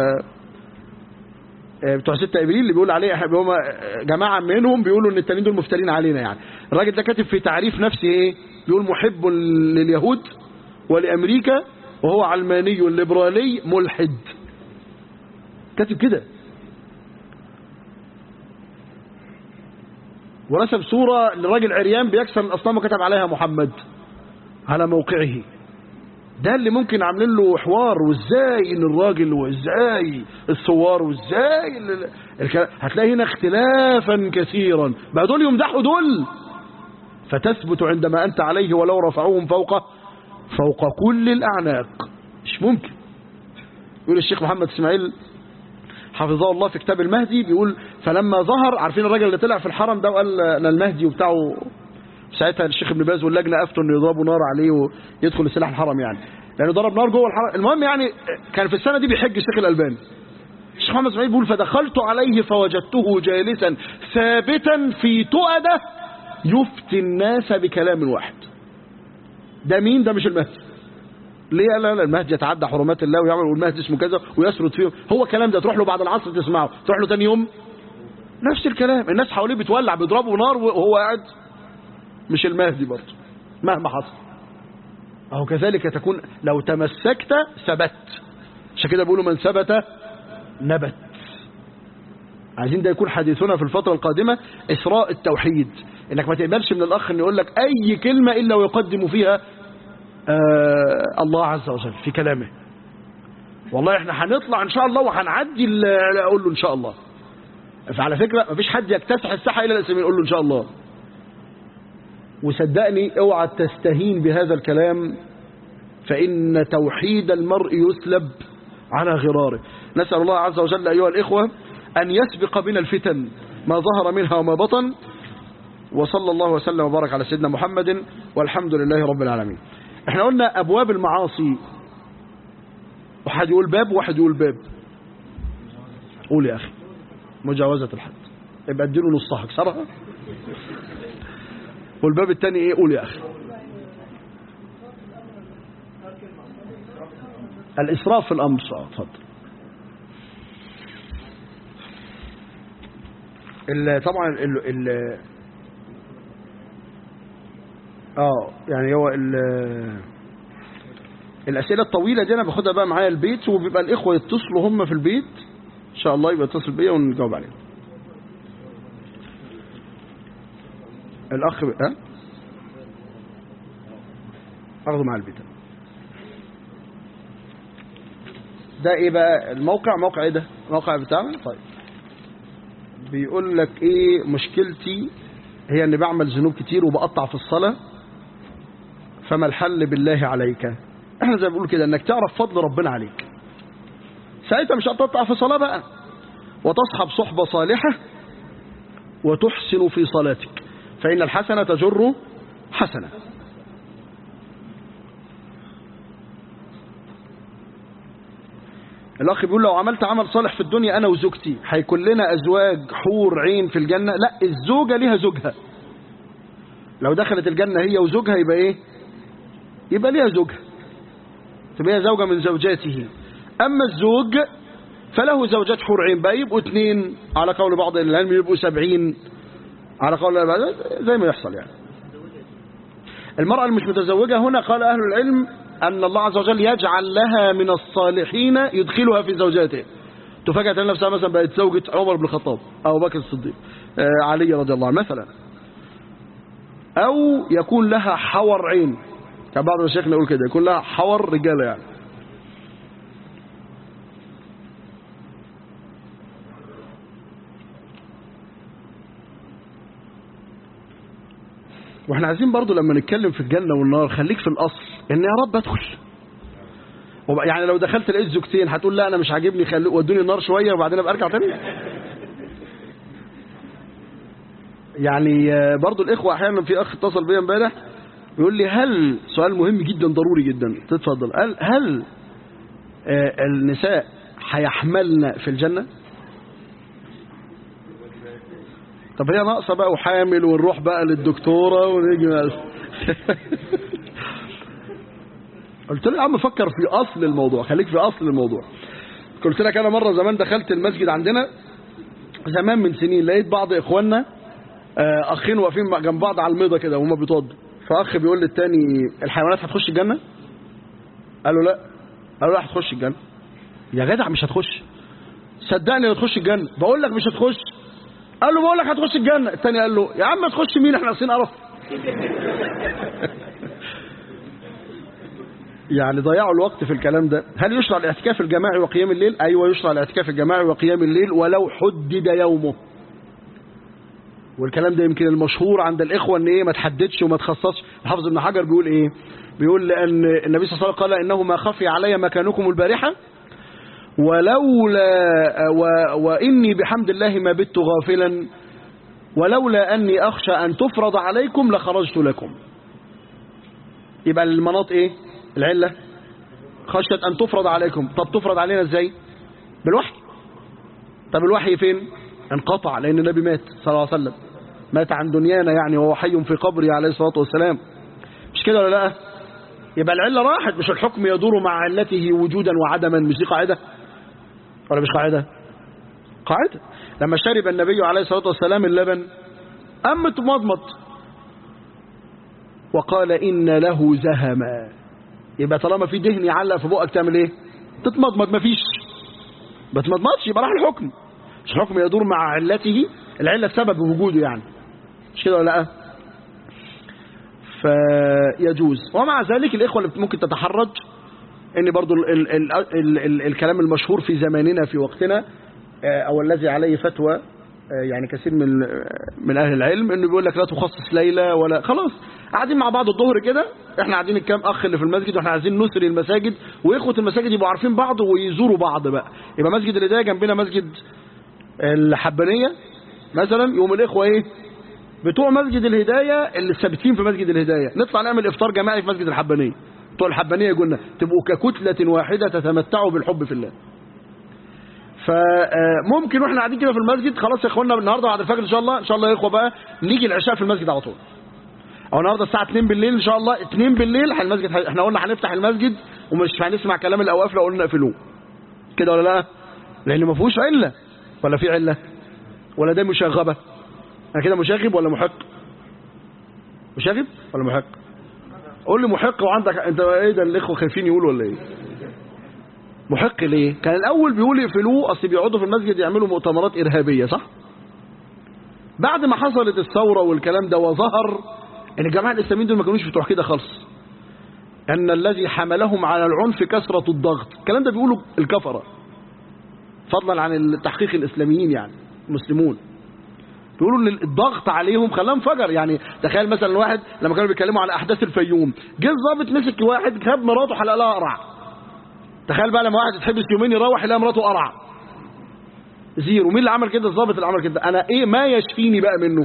A: بتوع ستة ابريل اللي بيقول عليه هم جماعه منهم بيقولوا ان التانيين دول مفترين علينا يعني الراجل ده كاتب في تعريف نفسه ايه بيقول محب لليهود ولامريكا وهو علماني ليبرالي ملحد كاتب كده ورسم صورة لراجل عريان بيكسر الأصنام وكتب عليها محمد على موقعه ده اللي ممكن عاملين له حوار وازاي ان الراجل وازاي الصور وازاي ال- الكلام هتلاقي هنا اختلافا كثيرا بقى دول يمدحوا دول فتثبت عندما انت عليه ولو رفعوهم فوق فوق كل الاعناق مش ممكن يقول الشيخ محمد اسماعيل حفظه الله في كتاب المهدي بيقول فلما ظهر عارفين الراجل اللي طلع في الحرم ده وقال انا المهدي وبتاعه ساعتها الشيخ ابن باز واللجنه افتوا انه يضربوا نار عليه ويدخل لسلاح الحرم يعني لانه ضرب نار جوه الحرم المهم يعني كان في السنه دي بيحج الشيخ الالباني الشيخ محمد اسماعيل بيقول فدخلت عليه فوجدته جالسا ثابتا في تؤده يفتي الناس بكلام واحد ده مين ده مش المهدي ليه لا لا المهدي يتعدى حرمات الله ويعمل والمهدي اسمه كذا ويسرد فيهم هو الكلام ده تروح له بعد العصر تسمعه تروح له تاني يوم نفس الكلام الناس حواليه بتولع بيضربوا نار وهو قاعد مش المهدي برضه مهما حصل أو كذلك تكون لو تمسكت ثبت عشان كده بيقولوا من ثبت نبت عايزين ده يكون حديثنا في الفترة القادمة إسراء التوحيد إنك ما تقبلش من الأخ إن يقول لك أي كلمة إلا ويقدم فيها آه الله عز وجل في كلامه والله احنا هنطلع ان شاء الله وهنعدي ال- اقول له ان شاء الله فعلى فكرة مفيش حد يكتسح الساحة الا الاسلاميين يقول له ان شاء الله وصدقني اوعى تستهين بهذا الكلام فإن توحيد المرء يسلب على غراره نسأل الله عز وجل أيها الإخوة أن يسبق بنا الفتن ما ظهر منها وما بطن وصلى الله وسلم وبارك على سيدنا محمد والحمد لله رب العالمين احنا قلنا أبواب المعاصي واحد يقول باب وواحد يقول باب قول يا أخي مجاوزة الحد يبقى اديله نصها كسرها والباب الثاني ايه قول يا أخي الإسراف في الأمر آه، اتفضل ال- طبعا ال ال اه يعني هو ال الأسئلة الطويلة دي أنا باخدها بقى معايا البيت وبيبقى الإخوة يتصلوا هم في البيت إن شاء الله يبقى يتصل بيا ونجاوب عليهم الأخ ها أخذه مع البيت ده ايه بقى الموقع موقع ايه ده موقع بتاعنا طيب بيقول لك ايه مشكلتي هي اني بعمل ذنوب كتير وبقطع في الصلاة فما الحل بالله عليك احنا زي ما بنقول كده انك تعرف فضل ربنا عليك ساعتها مش هتقطع في صلاة بقى وتصحب صحبة صالحة وتحسن في صلاتك فإن الحسنة تجر حسنة الأخ بيقول لو عملت عمل صالح في الدنيا أنا وزوجتي هيكون لنا أزواج حور عين في الجنة لا الزوجة ليها زوجها لو دخلت الجنة هي وزوجها يبقى إيه يبقى ليها زوجها تبقى هي زوجة من زوجاته أما الزوج فله زوجات حور عين بقى يبقوا اثنين على قول بعض أهل العلم يبقوا سبعين على قول بعض زي ما يحصل يعني المرأة المش متزوجة هنا قال أهل العلم أن الله عز وجل يجعل لها من الصالحين يدخلها في زوجاته تفاجأ تلاقي نفسها مثلا بقت زوجة عمر بن الخطاب أو بكر الصديق آه، علي رضي الله عنه مثلا أو يكون لها حور عين كان بعض مشايخنا يقول كده يكون لها حور رجالة يعني واحنا عايزين برضو لما نتكلم في الجنة والنار خليك في الأصل إن يا رب أدخل وب- يعني لو دخلت لقيت زوجتين هتقول لا أنا مش عاجبني خلو ودوني النار شوية وبعدين أبقى أرجع تاني يعني آه، برضو الإخوة أحيانا في أخ اتصل بيا امبارح يقول لي هل سؤال مهم جدا ضروري جدا تتفضل هل هل آه، النساء هيحملنا في الجنة طب هي ناقصة بقى وحامل ونروح بقى للدكتورة ونيجي بقى. قلت له يا عم فكر في أصل الموضوع خليك في أصل الموضوع قلت لك أنا مرة زمان دخلت المسجد عندنا زمان من سنين لقيت بعض إخواننا آه، أخين واقفين جنب بعض على الميضة كده وهما بيتوضوا فأخ بيقول للتاني الحيوانات هتخش الجنة قال له لا قال له لا هتخش الجنة يا جدع مش هتخش صدقني هتخش الجنة بقول لك مش هتخش قال له بقول لك هتخش الجنة التاني قال له يا عم تخش مين احنا ناقصين قرف يعني ضيعوا الوقت في الكلام ده هل يشرع الاعتكاف الجماعي وقيام الليل ايوه يشرع الاعتكاف الجماعي وقيام الليل ولو حدد يومه والكلام ده يمكن المشهور عند الاخوه ان ايه ما تحددش وما تخصصش الحافظ ابن حجر بيقول ايه بيقول لان النبي صلى الله عليه وسلم قال انه ما خفي علي مكانكم البارحه ولولا و واني بحمد الله ما بت غافلا ولولا اني اخشى ان تفرض عليكم لخرجت لكم يبقى المناط ايه العله خشيه ان تفرض عليكم طب تفرض علينا ازاي بالوحي طب الوحي فين انقطع لان النبي مات صلى الله عليه وسلم مات عن دنيانا يعني وهو حي في قبره عليه الصلاه والسلام مش كده ولا لا يبقى العله راحت مش الحكم يدور مع علته وجودا وعدما مش دي قاعده ولا مش قاعده قاعده لما شرب النبي عليه الصلاه والسلام اللبن أم تمضمض وقال إن له زهما يبقى طالما في دهن يعلق في بقك تعمل ايه تتمضمض مفيش ما تمضمضش يبقى راح الحكم مش الحكم يدور مع علته العلة سبب وجوده يعني مش كده ولا لا فيجوز ومع ذلك الإخوة اللي ممكن تتحرج ان برضو ال ال ال ال ال الكلام المشهور في زماننا في وقتنا او الذي عليه فتوى يعني كثير من من اهل العلم انه بيقول لك لا تخصص ليله ولا خلاص قاعدين مع بعض الظهر كده احنا قاعدين الكام اخ اللي في المسجد واحنا عايزين نسري المساجد واخوه المساجد يبقوا عارفين بعض ويزوروا بعض بقى يبقى مسجد الهدايه جنبنا مسجد الحبانيه مثلا يوم الاخوه ايه بتوع مسجد الهدايه اللي ثابتين في مسجد الهدايه نطلع نعمل افطار جماعي في مسجد الحبانيه بتوع الحبانيه قلنا تبقوا ككتله واحده تتمتعوا بالحب في الله فممكن واحنا قاعدين كده في المسجد خلاص يا اخوانا النهارده بعد الفجر ان شاء الله ان شاء الله يا اخوه بقى نيجي العشاء في المسجد على طول او النهارده الساعه 2 بالليل ان شاء الله 2 بالليل المسجد احنا قلنا هنفتح المسجد ومش هنسمع كلام الاوقاف لو قلنا اقفلوه كده ولا لا لان ما فيهوش عله ولا في عله ولا ده مشاغبه انا كده مشاغب ولا محق مشاغب ولا محق قول لي محق وعندك انت ايه ده الاخوه خايفين يقولوا ولا ايه محق ليه كان الاول بيقول يقفلوه اصل بيقعدوا في المسجد يعملوا مؤتمرات ارهابيه صح بعد ما حصلت الثوره والكلام ده وظهر ان الجماعه الاسلاميين دول ما كانوش بتوع كده خالص ان الذي حملهم على العنف كثره الضغط الكلام ده بيقولوا الكفره فضلا عن التحقيق الاسلاميين يعني المسلمون بيقولوا ان الضغط عليهم خلاهم انفجر يعني تخيل مثلا واحد لما كانوا بيتكلموا على احداث الفيوم جه الظابط مسك واحد خد مراته حلق لها قرع تخيل بقى لما واحد يتحبس يومين يروح يلاقي مراته قرع زيرو مين اللي عمل كده الظابط اللي عمل كده انا ايه ما يشفيني بقى منه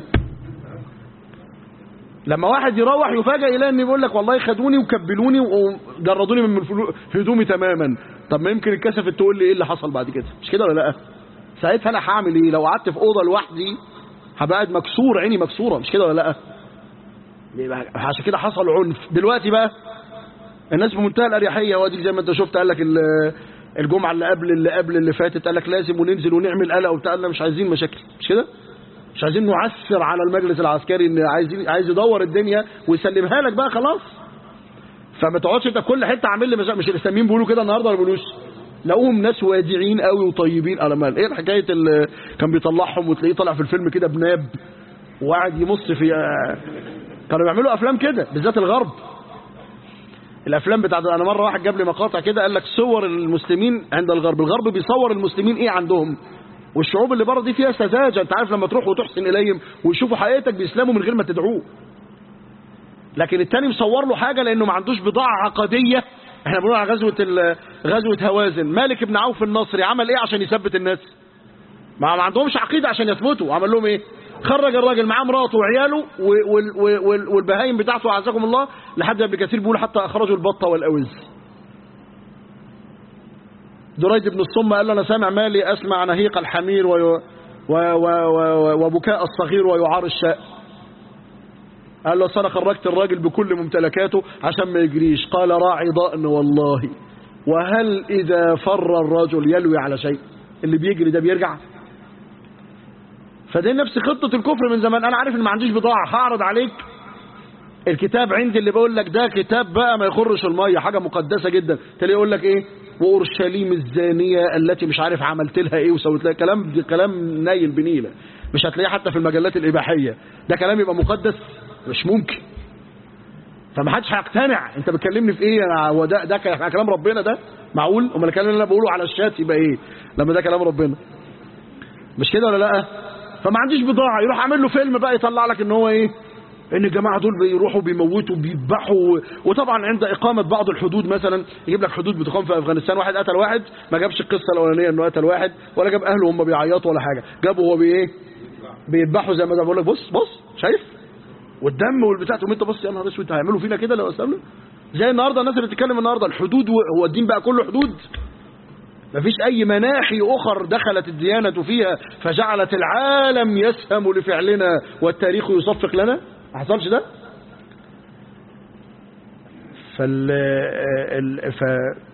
A: لما واحد يروح يفاجئ يلاقي ان بيقول لك والله خدوني وكبلوني وجردوني من هدومي تماما طب ما يمكن اتكسفت تقول لي ايه اللي حصل بعد كده مش كده ولا لا ساعتها انا هعمل ايه لو قعدت في اوضه لوحدي هبقى قاعد مكسور عيني مكسوره مش كده ولا لا عشان كده حصل عنف دلوقتي بقى الناس بمنتهى الاريحيه واديك زي ما انت شفت قال لك الجمعه اللي قبل اللي قبل اللي فاتت قال لك لازم وننزل ونعمل قلق وبتاع قال مش عايزين مشاكل مش كده مش عايزين نعسر على المجلس العسكري ان عايزين عايز يدور الدنيا ويسلمها لك بقى خلاص فما تقعدش انت كل حته عامل لي مشاكل مش الاسلاميين بيقولوا كده النهارده ولا بيقولوش لقوهم ناس وادعين قوي وطيبين على مال ايه الحكايه اللي كان بيطلعهم وتلاقيه طالع في الفيلم كده بناب وقاعد يمص في كانوا بيعملوا افلام كده بالذات الغرب الافلام بتاعت انا مره واحد جاب لي مقاطع كده قال لك صور المسلمين عند الغرب الغرب بيصور المسلمين ايه عندهم والشعوب اللي بره دي فيها سذاجه انت عارف لما تروح وتحسن اليهم ويشوفوا حقيقتك بيسلموا من غير ما تدعوه لكن التاني مصور له حاجه لانه ما عندوش بضاعه عقديه احنا بنقول على غزوه غزوه هوازن مالك بن عوف النصري عمل ايه عشان يثبت الناس ما عندهمش عقيده عشان يثبتوا عمل لهم ايه خرج الراجل معاه مراته وعياله والبهايم بتاعته اعزكم الله لحد ابن كثير بيقول حتى اخرجوا البطه والاوز دريد بن الصم قال له أنا سامع مالي أسمع نهيق الحمير وي... و... و... و... وبكاء الصغير ويعار الشاء قال له أنا خرجت الراجل بكل ممتلكاته عشان ما يجريش قال راعي ضأن والله وهل إذا فر الرجل يلوي على شيء اللي بيجري ده بيرجع فدي نفس خطة الكفر من زمان أنا عارف إن ما عنديش بضاعة هعرض عليك الكتاب عندي اللي بقول لك ده كتاب بقى ما يخرش المية حاجة مقدسة جدا تلاقي يقول لك إيه وأورشليم الزانية التي مش عارف عملت لها إيه وسويت لها كلام دي كلام نايل بنيلة مش هتلاقيه حتى في المجلات الإباحية ده كلام يبقى مقدس مش ممكن فما حدش هيقتنع انت بتكلمني في ايه انا هو ده ده كلام ربنا ده معقول امال الكلام اللي انا بقوله على الشات يبقى ايه لما ده كلام ربنا مش كده ولا لا فما عنديش بضاعه يروح عامل له فيلم بقى يطلع لك ان هو ايه ان الجماعه دول بيروحوا بيموتوا بيذبحوا وطبعا عند اقامه بعض الحدود مثلا يجيب لك حدود بتقام في افغانستان واحد قتل واحد ما جابش القصه الاولانيه انه قتل واحد ولا جاب اهله وهم بيعيطوا ولا حاجه جابه هو بايه بيذبحوا زي ما ده بقول لك بص بص شايف والدم والبتاع تقوم انت بص يا نهار اسود هيعملوا فينا كده لو اسلمنا زي النهارده الناس اللي بتتكلم النهارده الحدود هو الدين بقى كله حدود مفيش اي مناحي اخر دخلت الديانه فيها فجعلت العالم يسهم لفعلنا والتاريخ يصفق لنا ما حصلش ده فال ال... ف...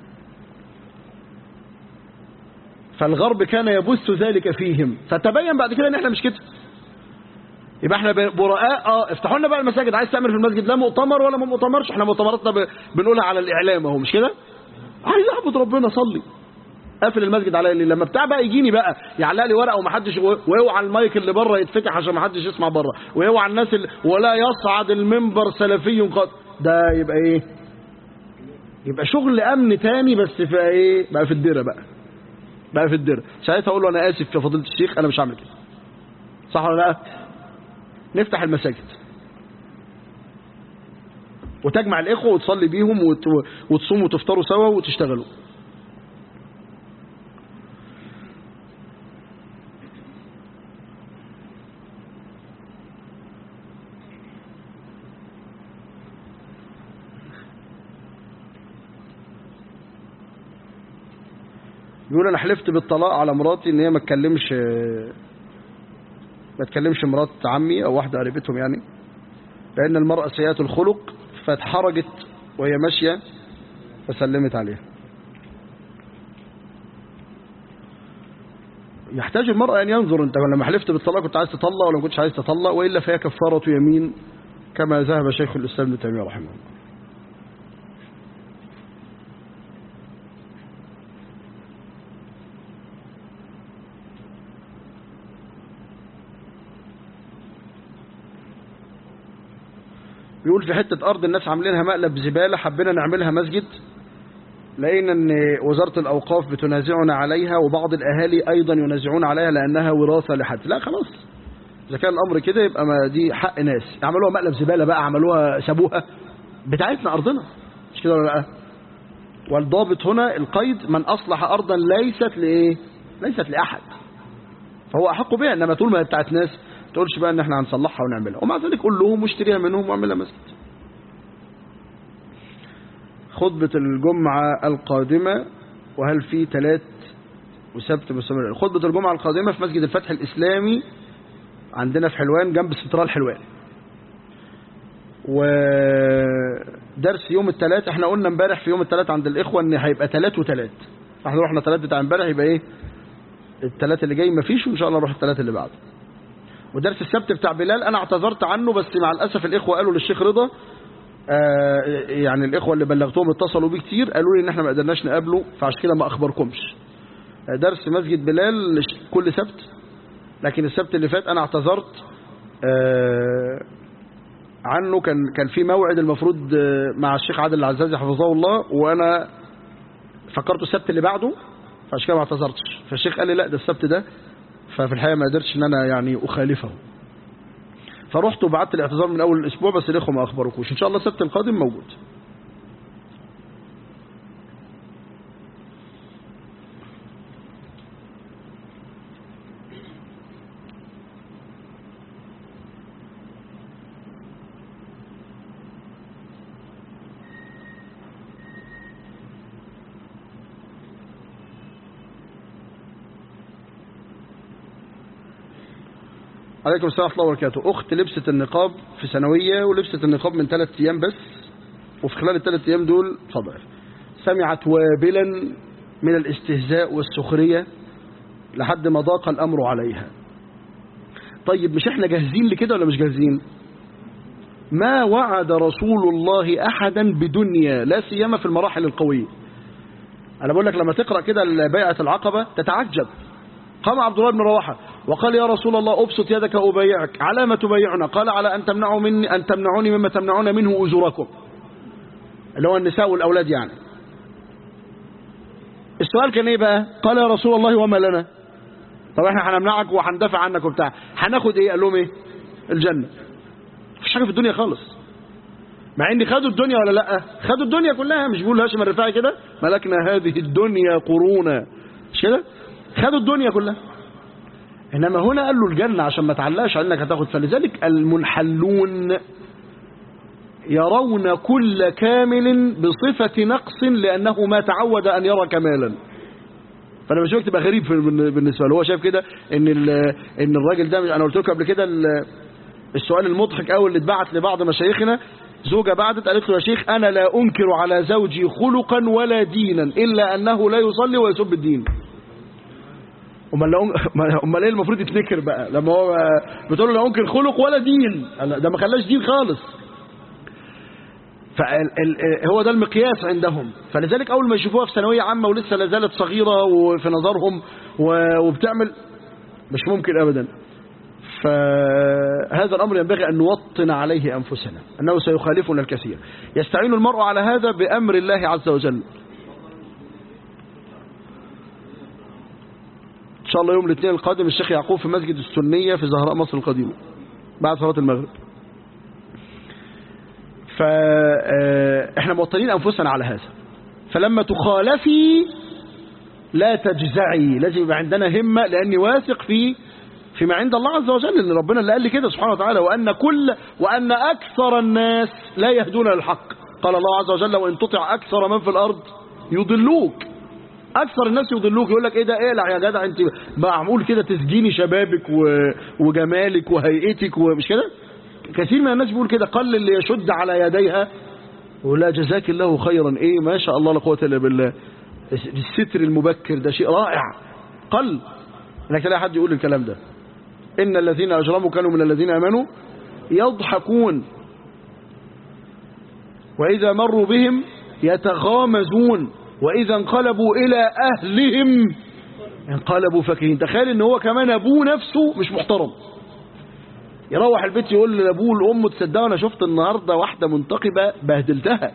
A: فالغرب كان يبث ذلك فيهم فتبين بعد كده ان احنا مش كده يبقى احنا براء اه افتحوا لنا بقى المساجد عايز تعمل في المسجد لا مؤتمر ولا ما مؤتمرش احنا مؤتمراتنا ب... بنقولها على الاعلام اهو مش كده عايز اعبد ربنا صلي قافل المسجد عليا ليه لما بتاع بقى يجيني بقى يعلق لي ورقه ومحدش واوعى المايك اللي بره يتفتح عشان محدش يسمع بره واوعى الناس اللي ولا يصعد المنبر سلفي قد ده يبقى ايه يبقى شغل امن تاني بس في ايه بقى في الدره بقى بقى في الدره ساعتها اقول له انا اسف يا فضيله الشيخ انا مش هعمل كده صح ولا لا نفتح المساجد وتجمع الإخوة وتصلي بيهم وت... وتصوموا وتفطروا سوا وتشتغلوا بيقول انا حلفت بالطلاق على مراتي ان هي ما تكلمش ما تكلمش مرات عمي او واحده قريبتهم يعني لان المراه سيئه الخلق فاتحرجت وهي ماشيه فسلمت عليها يحتاج المرأة أن ينظر أنت لما حلفت بالطلاق كنت عايز تطلق ولا ما كنتش عايز تطلق وإلا فهي كفارة يمين كما ذهب شيخ الإسلام ابن تيمية رحمه الله بيقول في حتة أرض الناس عاملينها مقلب زبالة حبينا نعملها مسجد لقينا أن وزارة الأوقاف بتنازعنا عليها وبعض الأهالي أيضا ينازعون عليها لأنها وراثة لحد لا خلاص إذا كان الأمر كده يبقى ما دي حق ناس عملوها مقلب زبالة بقى عملوها سابوها بتاعتنا أرضنا مش كده ولا لا والضابط هنا القيد من أصلح أرضا ليست لإيه ليست لأحد فهو أحق بها إنما طول ما هي بتاعت ناس تقولش بقى ان احنا هنصلحها ونعملها ومع ذلك قول لهم واشتريها منهم واعملها مسجد خطبة الجمعة القادمة وهل في ثلاث وسبت مستمر خطبة الجمعة القادمة في مسجد الفتح الإسلامي عندنا في حلوان جنب سنترال حلوان ودرس يوم الثلاث احنا قلنا امبارح في يوم الثلاث عند الإخوة ان هيبقى ثلاث وثلاث احنا رحنا ثلاث بتاع امبارح يبقى ايه الثلاث اللي جاي مفيش وان شاء الله نروح الثلاث اللي بعده ودرس السبت بتاع بلال انا اعتذرت عنه بس مع الاسف الاخوه قالوا للشيخ رضا آه يعني الاخوه اللي بلغتهم اتصلوا بيه كتير قالوا لي ان احنا ما قدرناش نقابله فعشان كده ما اخبركمش آه درس مسجد بلال كل سبت لكن السبت اللي فات انا اعتذرت آه عنه كان كان في موعد المفروض مع الشيخ عادل العزازي حفظه الله وانا فكرته السبت اللي بعده فعشان كده ما اعتذرتش فالشيخ قال لي لا ده السبت ده ففي الحقيقة ما قدرتش ان انا يعني اخالفه فرحت وبعت الاعتذار من اول الاسبوع بس الاخوه ما اخبركوش ان شاء الله السبت القادم موجود عليكم السلام ورحمة الله وبركاته أخت لبست النقاب في ثانوية ولبست النقاب من ثلاث أيام بس وفي خلال الثلاث أيام دول فضل سمعت وابلا من الاستهزاء والسخرية لحد ما ضاق الأمر عليها طيب مش احنا جاهزين لكده ولا مش جاهزين ما وعد رسول الله أحدا بدنيا لا سيما في المراحل القوية أنا بقول لك لما تقرأ كده بيعة العقبة تتعجب قام عبد الله بن رواحة وقال يا رسول الله أبسط يدك أبايعك على ما تبايعنا قال على أن تمنعوا مني أن تمنعوني مما تمنعون منه أجوركم اللي هو النساء والأولاد يعني السؤال كان ايه بقى قال يا رسول الله وما لنا طب احنا هنمنعك وهندافع عنك وبتاع هناخد ايه قال لهم ايه الجنة مفيش حاجة في الدنيا خالص مع ان خدوا الدنيا ولا لا خدوا الدنيا كلها مش بيقول هاشم الرفاعي كده ملكنا هذه الدنيا قرونا مش كده خدوا الدنيا كلها انما هنا قال له الجنة عشان ما تعلقش عنك هتاخد فلذلك المنحلون يرون كل كامل بصفة نقص لأنه ما تعود أن يرى كمالا فأنا مش تبقى غريب بالنسبة له هو شايف كده إن إن الراجل ده أنا قلت لكم قبل كده السؤال المضحك قوي اللي اتبعت لبعض مشايخنا زوجة بعدت قالت له يا شيخ أنا لا أنكر على زوجي خلقا ولا دينا إلا أنه لا يصلي ويسب الدين امال لو امال ايه المفروض يتنكر بقى لما هو بتقول له لا انكر خلق ولا دين ده ما خلاش دين خالص فهو ده المقياس عندهم فلذلك أول ما يشوفوها في ثانوية عامة ولسه لا زالت صغيرة وفي نظرهم وبتعمل مش ممكن أبدا فهذا الأمر ينبغي أن نوطن عليه أنفسنا أنه سيخالفنا الكثير يستعين المرء على هذا بأمر الله عز وجل إن شاء الله يوم الاثنين القادم الشيخ يعقوب في مسجد السنية في زهراء مصر القديمة بعد صلاة المغرب فاحنا موطنين أنفسنا على هذا فلما تخالفي لا تجزعي لازم يبقى عندنا همة لأني واثق في فيما عند الله عز وجل ان ربنا اللي قال لي كده سبحانه وتعالى وأن كل وأن أكثر الناس لا يهدون للحق قال الله عز وجل وإن تطع أكثر من في الأرض يضلوك أكثر الناس يضلوك يقول لك إيه ده اقلع يا جدع أنت معمول كده تسجيني شبابك وجمالك وهيئتك ومش كده كثير من الناس بيقول كده قل اللي يشد على يديها ولا جزاك الله خيرا ايه ما شاء الله لا قوه الا بالله الستر المبكر ده شيء رائع قل انك تلاقي حد يقول الكلام ده ان الذين اجرموا كانوا من الذين امنوا يضحكون واذا مروا بهم يتغامزون واذا انقلبوا الى اهلهم انقلبوا فكهين تخيل ان هو كمان ابوه نفسه مش محترم يروح البيت يقول لابوه لامه تصدقوا انا شفت النهارده واحده منتقبه بهدلتها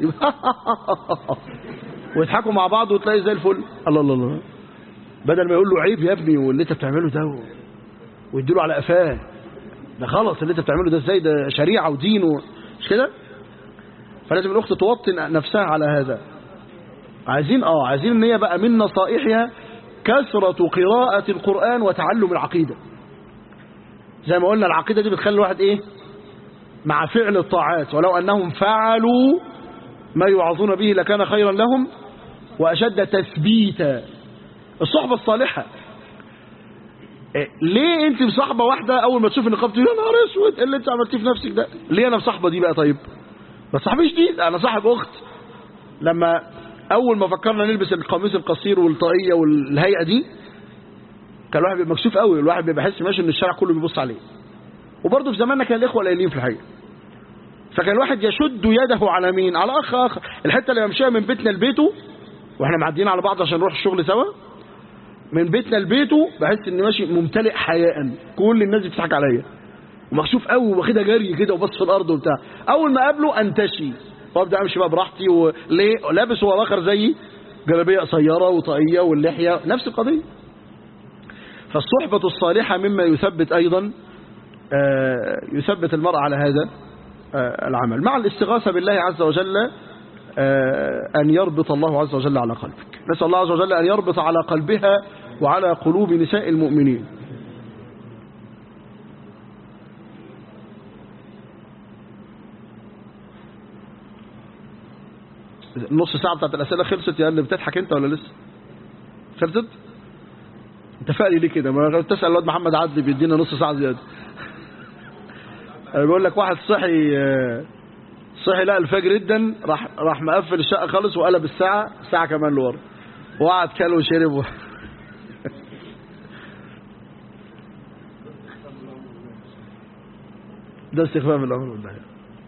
A: ويضحكوا مع بعض وتلاقي زي الفل الله الله الله بدل ما يقول له عيب يا ابني واللي انت بتعمله ده ويديله على قفاه ده خلاص اللي انت بتعمله ده ازاي ده شريعه ودين مش كده فلازم الاخت توطن نفسها على هذا عايزين اه عايزين ان هي بقى من نصائحها كثرة قراءة القرآن وتعلم العقيدة زي ما قلنا العقيدة دي بتخلي الواحد ايه مع فعل الطاعات ولو انهم فعلوا ما يوعظون به لكان خيرا لهم واشد تثبيتا الصحبة الصالحة إيه ليه انت مصاحبة واحدة اول ما تشوف النقاب تقول يا نهار اسود اللي انت عملتيه في نفسك ده ليه انا مصاحبة دي بقى طيب ما تصاحبيش دي انا صاحب اخت لما اول ما فكرنا نلبس القميص القصير والطاقية والهيئة دي كان الواحد بيبقى مكسوف قوي الواحد بيبقى حاسس ماشي ان الشارع كله بيبص عليه وبرضه في زماننا كان الاخوه قليلين في الحقيقه فكان الواحد يشد يده على مين على اخ اخر الحته اللي بمشيها من بيتنا لبيته واحنا معديين على بعض عشان نروح الشغل سوا من بيتنا لبيته بحس اني ماشي ممتلئ حياء كل الناس بتضحك عليا ومكسوف قوي واخدها جري كده وبص في الارض وبتاع اول ما اقابله انتشي وابدا امشي بقى براحتي وليه لابس هو اخر زيي جلابيه قصيره وطاقيه واللحيه نفس القضيه فالصحبة الصالحة مما يثبت أيضا يثبت المرء على هذا العمل مع الاستغاثة بالله عز وجل أن يربط الله عز وجل على قلبك نسأل الله عز وجل أن يربط على قلبها وعلى قلوب نساء المؤمنين نص ساعة بتاعت الأسئلة خلصت يا اللي بتضحك أنت ولا لسه خلصت انت فقري ليه كده ما تسال الواد محمد عدلي بيدينا نص ساعه زياده انا بقول لك واحد صحي آه، صحي لقى الفجر جدا راح راح مقفل الشقه خالص وقلب الساعه ساعه كمان لورا وقعد كل وشرب و... ده استخفاف الامر بالله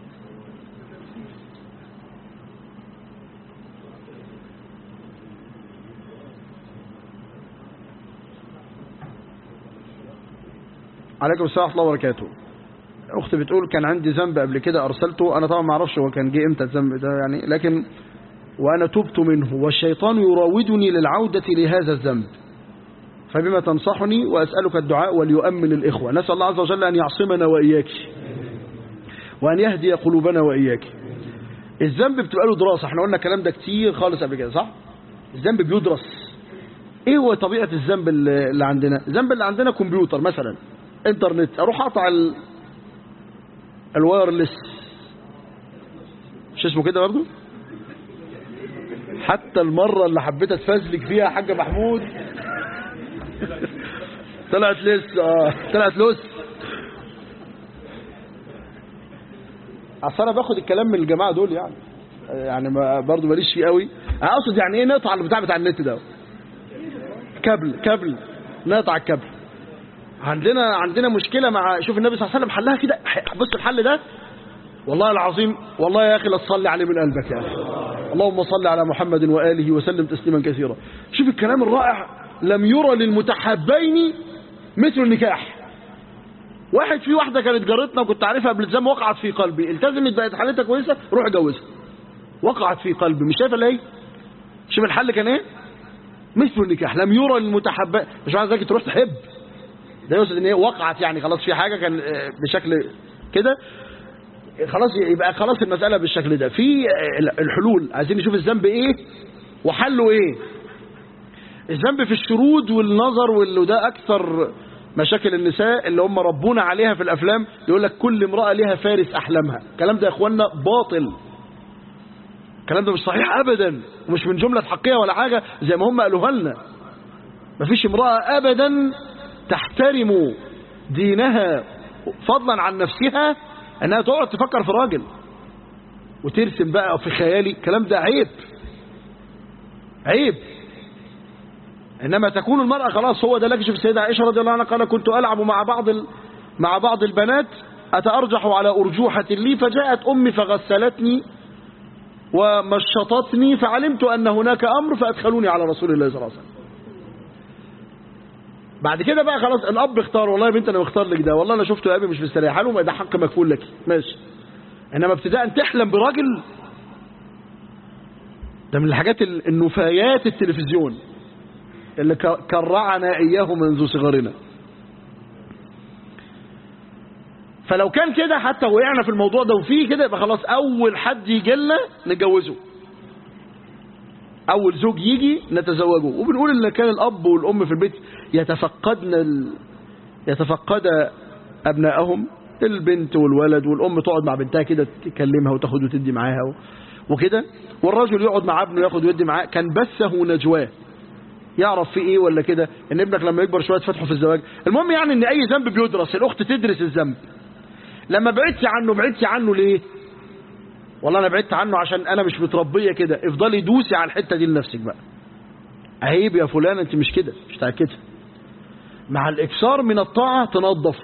A: عليكم السلام ورحمه الله وبركاته اختي بتقول كان عندي ذنب قبل كده ارسلته انا طبعا ما اعرفش هو كان جه امتى الذنب ده يعني لكن وانا تبت منه والشيطان يراودني للعوده لهذا الذنب فبما تنصحني واسالك الدعاء وليؤمن الاخوه نسال الله عز وجل ان يعصمنا واياك وان يهدي قلوبنا واياك الذنب بتبقى له دراسه احنا قلنا الكلام ده كتير خالص قبل كده صح الذنب بيدرس ايه هو طبيعه الذنب اللي اللي عندنا الذنب اللي عندنا كمبيوتر مثلا انترنت اروح اقطع ال... الوايرلس مش اسمه كده برضه حتى المرة اللي حبيت اتفزلك فيها يا حاج محمود طلعت لسه اه طلعت لس اصل انا باخد الكلام من الجماعه دول يعني يعني ما برضه ماليش فيه قوي انا اقصد يعني ايه نقطع البتاع بتاع النت ده كابل كابل نقطع الكابل عندنا عندنا مشكله مع شوف النبي صلى الله عليه وسلم حلها كده بص الحل ده والله العظيم والله يا اخي لا تصلي عليه من قلبك يا اخي اللهم صل على محمد واله وسلم تسليما كثيرا شوف الكلام الرائع لم يرى للمتحابين مثل النكاح واحد في واحده كانت جارتنا وكنت عارفها قبل الزام وقعت في قلبي التزمت بقت حالتها كويسه روح اتجوزها وقعت في قلبي مش شايفه ليه شوف الحل كان ايه مثل النكاح لم يرى للمتحابين مش معنى ذلك تروح تحب ده يقصد ان هي وقعت يعني خلاص في حاجه كان آه، بشكل كده خلاص يبقى خلاص المساله بالشكل ده في آه، الحلول عايزين نشوف الذنب ايه وحله ايه الذنب في الشرود والنظر واللي ده اكثر مشاكل النساء اللي هم ربونا عليها في الافلام يقول لك كل امراه لها فارس احلامها الكلام ده يا اخوانا باطل الكلام ده مش صحيح ابدا ومش من جمله حقيقيه ولا حاجه زي ما هم قالوها لنا مفيش امراه ابدا تحترم دينها فضلا عن نفسها انها تقعد تفكر في راجل وترسم بقى في خيالي الكلام ده عيب عيب انما تكون المرأة خلاص هو ده لك شوف السيدة عائشة رضي الله عنها قال كنت العب مع بعض ال... مع بعض البنات اتارجح على ارجوحة لي فجاءت امي فغسلتني ومشطتني فعلمت ان هناك امر فادخلوني على رسول الله صلى الله عليه وسلم بعد كده بقى خلاص الاب اختار والله يا بنت انا مختار لك ده والله انا شفته يا ابي مش مستريح له ما ده حق مكفول لك ماشي انما ابتداء تحلم براجل ده من الحاجات ال- النفايات التلفزيون اللي ك- كرعنا اياه منذ صغرنا فلو كان كده حتى وقعنا في الموضوع ده وفيه كده يبقى خلاص اول حد يجي لنا نتجوزه اول زوج يجي نتزوجه وبنقول ان كان الاب والام في البيت يتفقدن ال... يتفقد ابنائهم البنت والولد والام تقعد مع بنتها كده تكلمها وتاخد وتدي معاها و... وكده والرجل يقعد مع ابنه ياخد ويدي معاه كان بثه نجواه يعرف في ايه ولا كده ان ابنك لما يكبر شويه تفتحه في الزواج المهم يعني ان اي ذنب بيدرس الاخت تدرس الذنب لما بعدت عنه بعدت عنه ليه والله انا بعدت عنه عشان انا مش متربيه كده افضلي دوسي على الحته دي لنفسك بقى عيب يا فلان انت مش كده مش بتاع كده مع الاكثار من الطاعه تنظف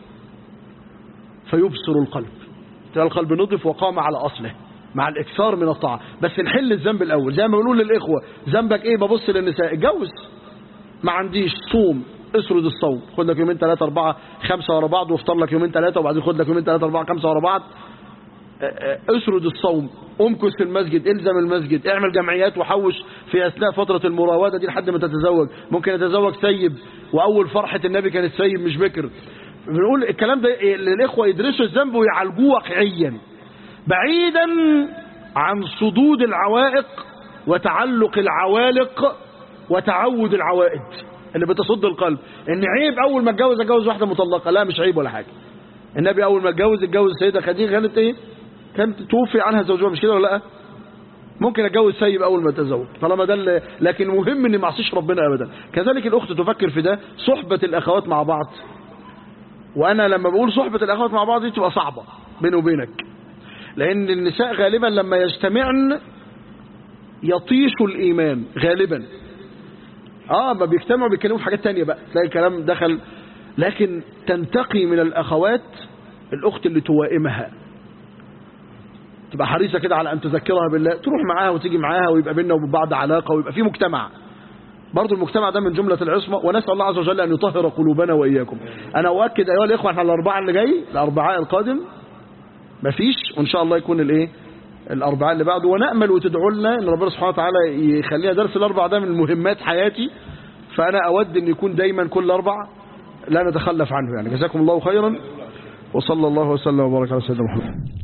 A: فيبصر القلب تلاقي القلب نضف وقام على اصله مع الاكثار من الطاعه بس نحل الذنب الاول زي ما بنقول للاخوه ذنبك ايه ببص للنساء اتجوز ما عنديش صوم اسرد الصوم خد لك يومين ثلاثة أربعة خمسة ورا بعض وافطر لك يومين ثلاثة وبعدين خد لك يومين ثلاثة أربعة خمسة ورا بعض اسرد الصوم امكث في المسجد الزم المسجد اعمل جمعيات وحوش في اثناء فتره المراوده دي لحد ما تتزوج ممكن يتزوج سيب واول فرحه النبي كانت سيب مش بكر بنقول الكلام ده للاخوه يدرسوا الذنب ويعالجوه واقعيا بعيدا عن صدود العوائق وتعلق العوالق وتعود العوائد اللي بتصد القلب ان عيب اول ما اتجوز اتجوز واحده مطلقه لا مش عيب ولا حاجه النبي اول ما اتجوز اتجوز السيده خديجه كانت ايه كانت توفي عنها زوجها مش كده ولا لا ممكن اتجوز سيب اول ما اتزوج طالما ده اللي- لكن مهم اني ما اعصيش ربنا ابدا كذلك الاخت تفكر في ده صحبه الاخوات مع بعض وأنا لما بقول صحبة الأخوات مع بعض دي تبقى صعبة بيني وبينك لأن النساء غالبا لما يجتمعن يطيش الإيمان غالبا اه ما بيجتمعوا بيتكلموا في حاجات تانية بقى تلاقي الكلام دخل لكن تنتقي من الأخوات الأخت اللي توائمها تبقى حريصة كده على أن تذكرها بالله تروح معاها وتيجي معاها ويبقى بيننا وبين بعض علاقة ويبقى في مجتمع برضو المجتمع ده من جملة العصمة ونسأل الله عز وجل أن يطهر قلوبنا وإياكم أنا أؤكد أيها الإخوة احنا الأربعاء اللي جاي الأربعاء القادم مفيش وإن شاء الله يكون الإيه الأربعاء اللي بعده ونأمل وتدعوا لنا أن ربنا سبحانه وتعالى يخلينا درس الأربع ده من مهمات حياتي فأنا أود أن يكون دايما كل أربع لا نتخلف عنه يعني جزاكم الله خيرا وصلى الله وسلم وبارك على سيدنا محمد